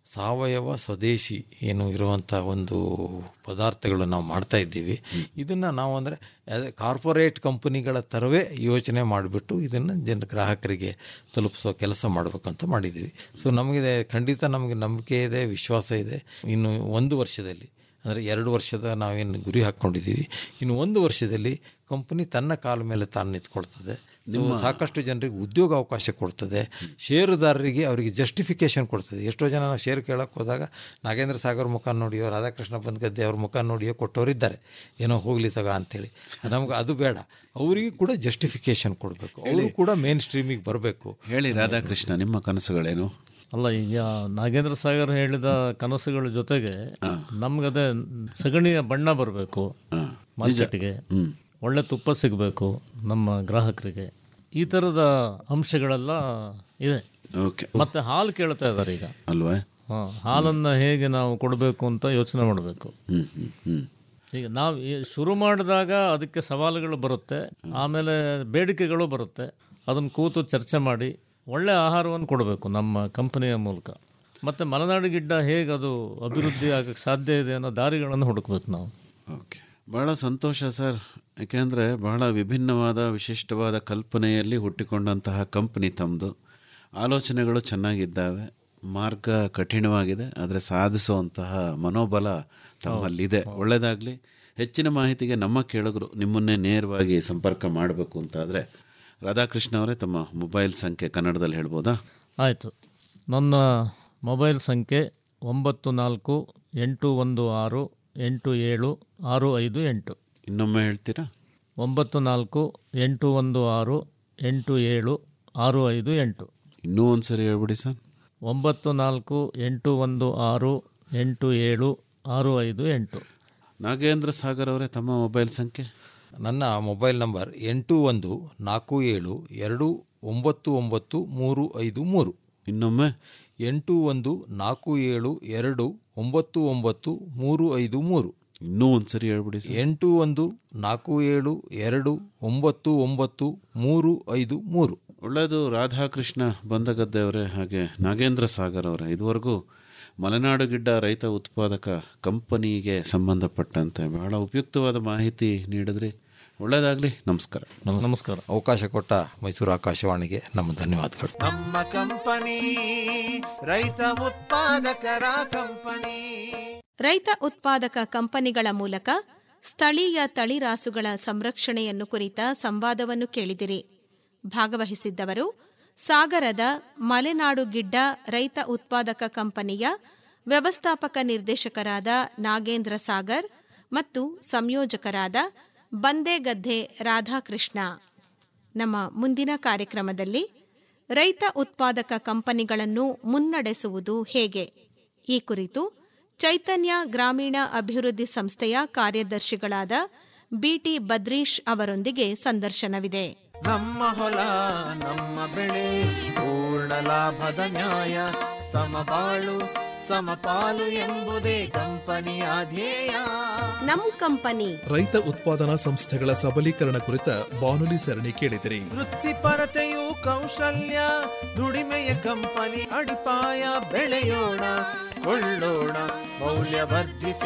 ಸಾವಯವ ಸ್ವದೇಶಿ ಏನು ಇರುವಂಥ ಒಂದು ಪದಾರ್ಥಗಳು ನಾವು ಮಾಡ್ತಾ ಇದ್ದೀವಿ ಇದನ್ನು ನಾವು ಅಂದರೆ ಕಾರ್ಪೊರೇಟ್ ಕಂಪನಿಗಳ ಥರವೇ ಯೋಚನೆ ಮಾಡಿಬಿಟ್ಟು ಇದನ್ನು ಜನ ಗ್ರಾಹಕರಿಗೆ ತಲುಪಿಸೋ ಕೆಲಸ ಮಾಡಬೇಕಂತ ಮಾಡಿದ್ದೀವಿ ಸೊ ನಮಗೆ ಖಂಡಿತ ನಮಗೆ ನಂಬಿಕೆ ಇದೆ ವಿಶ್ವಾಸ ಇದೆ ಇನ್ನು ಒಂದು ವರ್ಷದಲ್ಲಿ ಅಂದರೆ ಎರಡು ವರ್ಷದ ನಾವೇನು ಗುರಿ ಹಾಕ್ಕೊಂಡಿದ್ದೀವಿ ಇನ್ನು ಒಂದು ವರ್ಷದಲ್ಲಿ ಕಂಪನಿ ತನ್ನ ಕಾಲ ಮೇಲೆ ತಾನು ನಿಂತ್ಕೊಳ್ತದೆ So, ಸಾಕಷ್ಟು ಜನರಿಗೆ ಉದ್ಯೋಗ ಅವಕಾಶ ಕೊಡ್ತದೆ ಷೇರುದಾರರಿಗೆ ಅವರಿಗೆ ಜಸ್ಟಿಫಿಕೇಶನ್ ಕೊಡ್ತದೆ ಎಷ್ಟೋ ಜನ ನಾವು ಷೇರು ಕೇಳಕ್ಕೆ ಹೋದಾಗ ನಾಗೇಂದ್ರ ಸಾಗರ್ ಮುಖ ನೋಡಿಯೋ ರಾಧಾಕೃಷ್ಣ ಬಂದ್ಗದ್ದೆ ಅವ್ರ ಮುಖ ನೋಡಿಯೋ ಕೊಟ್ಟವರಿದ್ದಾರೆ ಏನೋ ಹೋಗ್ಲಿ ತಗ ಅಂತೇಳಿ ನಮ್ಗೆ ಅದು ಬೇಡ ಅವರಿಗೆ ಕೂಡ ಜಸ್ಟಿಫಿಕೇಶನ್ ಕೊಡಬೇಕು ಅವರು ಕೂಡ ಮೇನ್ ಸ್ಟ್ರೀಮಿಗೆ ಬರಬೇಕು ಹೇಳಿ ರಾಧಾಕೃಷ್ಣ ನಿಮ್ಮ ಕನಸುಗಳೇನು ಅಲ್ಲ ಈಗ ನಾಗೇಂದ್ರ ಸಾಗರ್ ಹೇಳಿದ ಕನಸುಗಳ ಜೊತೆಗೆ ನಮ್ಗದೇ ಸಗಣಿಯ ಬಣ್ಣ ಬರಬೇಕು ಮಾರ್ಕೆಟ್ಗೆ ಒಳ್ಳೆ ತುಪ್ಪ ಸಿಗಬೇಕು ನಮ್ಮ ಗ್ರಾಹಕರಿಗೆ ಈ ಥರದ ಅಂಶಗಳೆಲ್ಲ ಇದೆ ಓಕೆ ಮತ್ತೆ ಹಾಲು ಕೇಳ್ತಾ ಇದ್ದಾರೆ ಈಗ ಅಲ್ವಾ ಹಾ, ಹಾಲನ್ನ ಹೇಗೆ ನಾವು ಕೊಡಬೇಕು ಅಂತ ಯೋಚನೆ ಮಾಡಬೇಕು ಹ್ಮ್ ಹ್ಮ್ ಹ್ಮ್ ಈಗ ನಾವು ಈ ಶುರು ಮಾಡಿದಾಗ ಅದಕ್ಕೆ ಸವಾಲುಗಳು ಬರುತ್ತೆ ಆಮೇಲೆ ಬೇಡಿಕೆಗಳು ಬರುತ್ತೆ ಅದನ್ನು ಕೂತು ಚರ್ಚೆ ಮಾಡಿ ಒಳ್ಳೆ ಆಹಾರವನ್ನು ಕೊಡಬೇಕು ನಮ್ಮ ಕಂಪನಿಯ ಮೂಲಕ ಮತ್ತು ಮಲೆನಾಡು ಗಿಡ್ಡ ಹೇಗೆ ಅದು ಅಭಿವೃದ್ಧಿ ಆಗಕ್ಕೆ ಸಾಧ್ಯ ಇದೆ ಅನ್ನೋ ದಾರಿಗಳನ್ನು ಹುಡುಕ್ಬೇಕು ನಾವು ಓಕೆ ಬಹಳ ಸಂತೋಷ ಸರ್ ಯಾಕೆಂದರೆ ಬಹಳ ವಿಭಿನ್ನವಾದ ವಿಶಿಷ್ಟವಾದ ಕಲ್ಪನೆಯಲ್ಲಿ ಹುಟ್ಟಿಕೊಂಡಂತಹ ಕಂಪನಿ ತಮ್ಮದು ಆಲೋಚನೆಗಳು ಚೆನ್ನಾಗಿದ್ದಾವೆ ಮಾರ್ಗ ಕಠಿಣವಾಗಿದೆ ಆದರೆ ಸಾಧಿಸುವಂತಹ ಮನೋಬಲ ತಮ್ಮಲ್ಲಿದೆ ಒಳ್ಳೆಯದಾಗಲಿ ಹೆಚ್ಚಿನ ಮಾಹಿತಿಗೆ ನಮ್ಮ ಕೇಳುಗರು ನಿಮ್ಮನ್ನೇ ನೇರವಾಗಿ ಸಂಪರ್ಕ ಮಾಡಬೇಕು ಅಂತಾದರೆ ರಾಧಾಕೃಷ್ಣ ಅವರೇ ತಮ್ಮ ಮೊಬೈಲ್ ಸಂಖ್ಯೆ ಕನ್ನಡದಲ್ಲಿ ಹೇಳ್ಬೋದಾ ಆಯಿತು ನನ್ನ ಮೊಬೈಲ್ ಸಂಖ್ಯೆ ಒಂಬತ್ತು ನಾಲ್ಕು ಎಂಟು ಒಂದು ಆರು ಎಂಟು ಏಳು ಆರು ಐದು ಎಂಟು ಇನ್ನೊಮ್ಮೆ ಹೇಳ್ತೀರಾ ಒಂಬತ್ತು ನಾಲ್ಕು ಎಂಟು ಒಂದು ಆರು ಎಂಟು ಏಳು ಆರು ಐದು ಎಂಟು ಇನ್ನೂ ಒಂದು ಸರಿ ಹೇಳ್ಬಿಡಿ ಸರ್ ಒಂಬತ್ತು ನಾಲ್ಕು ಎಂಟು ಒಂದು ಆರು ಎಂಟು ಏಳು ಆರು ಐದು ಎಂಟು ನಾಗೇಂದ್ರ ಸಾಗರ್ ಅವರೇ ತಮ್ಮ ಮೊಬೈಲ್ ಸಂಖ್ಯೆ ನನ್ನ ಮೊಬೈಲ್ ನಂಬರ್ ಎಂಟು ಒಂದು ನಾಲ್ಕು ಏಳು ಎರಡು ಒಂಬತ್ತು ಒಂಬತ್ತು ಮೂರು ಐದು ಮೂರು ಇನ್ನೊಮ್ಮೆ ಎಂಟು ಒಂದು ನಾಲ್ಕು ಏಳು ಎರಡು ಒಂಬತ್ತು ಒಂಬತ್ತು ಮೂರು ಐದು ಮೂರು ಇನ್ನೂ ಒಂದು ಸರಿ ಹೇಳ್ಬಿಡಿ ಸರ್ ಎಂಟು ಒಂದು ನಾಲ್ಕು ಏಳು ಎರಡು ಒಂಬತ್ತು ಒಂಬತ್ತು ಮೂರು ಐದು ಮೂರು ಒಳ್ಳೆಯದು ರಾಧಾಕೃಷ್ಣ ಬಂದಗದ್ದೆ ಅವರೇ ಹಾಗೆ ನಾಗೇಂದ್ರ ಸಾಗರ್ ಅವರೇ ಇದುವರೆಗೂ ಮಲೆನಾಡು ಗಿಡ್ಡ ರೈತ ಉತ್ಪಾದಕ ಕಂಪನಿಗೆ ಸಂಬಂಧಪಟ್ಟಂತೆ ಬಹಳ ಉಪಯುಕ್ತವಾದ ಮಾಹಿತಿ ನೀಡಿದ್ರಿ ಒಳ್ಳೆಯದಾಗಲಿ ನಮಸ್ಕಾರ ನಮಸ್ಕಾರ ಅವಕಾಶ ಕೊಟ್ಟ ಮೈಸೂರು ಆಕಾಶವಾಣಿಗೆ ನಮ್ಮ ಧನ್ಯವಾದಗಳು ನಮ್ಮ ಕಂಪನಿ ರೈತ ಉತ್ಪಾದಕರ ಕಂಪನಿ ರೈತ ಉತ್ಪಾದಕ ಕಂಪನಿಗಳ ಮೂಲಕ ಸ್ಥಳೀಯ ತಳಿರಾಸುಗಳ ಸಂರಕ್ಷಣೆಯನ್ನು ಕುರಿತ ಸಂವಾದವನ್ನು ಕೇಳಿದಿರಿ ಭಾಗವಹಿಸಿದ್ದವರು ಸಾಗರದ ಮಲೆನಾಡು ಗಿಡ್ಡ ರೈತ ಉತ್ಪಾದಕ ಕಂಪನಿಯ ವ್ಯವಸ್ಥಾಪಕ ನಿರ್ದೇಶಕರಾದ ನಾಗೇಂದ್ರ ಸಾಗರ್ ಮತ್ತು ಸಂಯೋಜಕರಾದ ಬಂದೇಗದ್ದೆ ರಾಧಾಕೃಷ್ಣ ನಮ್ಮ ಮುಂದಿನ ಕಾರ್ಯಕ್ರಮದಲ್ಲಿ ರೈತ ಉತ್ಪಾದಕ ಕಂಪನಿಗಳನ್ನು ಮುನ್ನಡೆಸುವುದು ಹೇಗೆ ಈ ಕುರಿತು ಚೈತನ್ಯ ಗ್ರಾಮೀಣ ಅಭಿವೃದ್ಧಿ ಸಂಸ್ಥೆಯ ಕಾರ್ಯದರ್ಶಿಗಳಾದ ಬಿಟಿ ಬದ್ರೀಶ್ ಅವರೊಂದಿಗೆ ಸಂದರ್ಶನವಿದೆ ನಮ್ಮ ಹೊಲ ನಮ್ಮ ಬೆಳೆ ಪೂರ್ಣ ಲಾಭದ ನ್ಯಾಯ ಸಮಬಾಳು ಸಮಪಾಲು ಎಂಬುದೇ ಕಂಪನಿಯ ಧ್ಯೇಯ ನಮ್ ಕಂಪನಿ ರೈತ ಉತ್ಪಾದನಾ ಸಂಸ್ಥೆಗಳ ಸಬಲೀಕರಣ ಕುರಿತ ಬಾನುಲಿ ಸರಣಿ ಕೇಳಿದಿರಿ ವೃತ್ತಿಪರತೆಯು ಕೌಶಲ್ಯ ದುಡಿಮೆಯ ಕಂಪನಿ ಅಡಿಪಾಯ ಬೆಳೆಯೋಣ ಕೊಳ್ಳೋಣ ಮೌಲ್ಯವರ್ಧಿಸಿ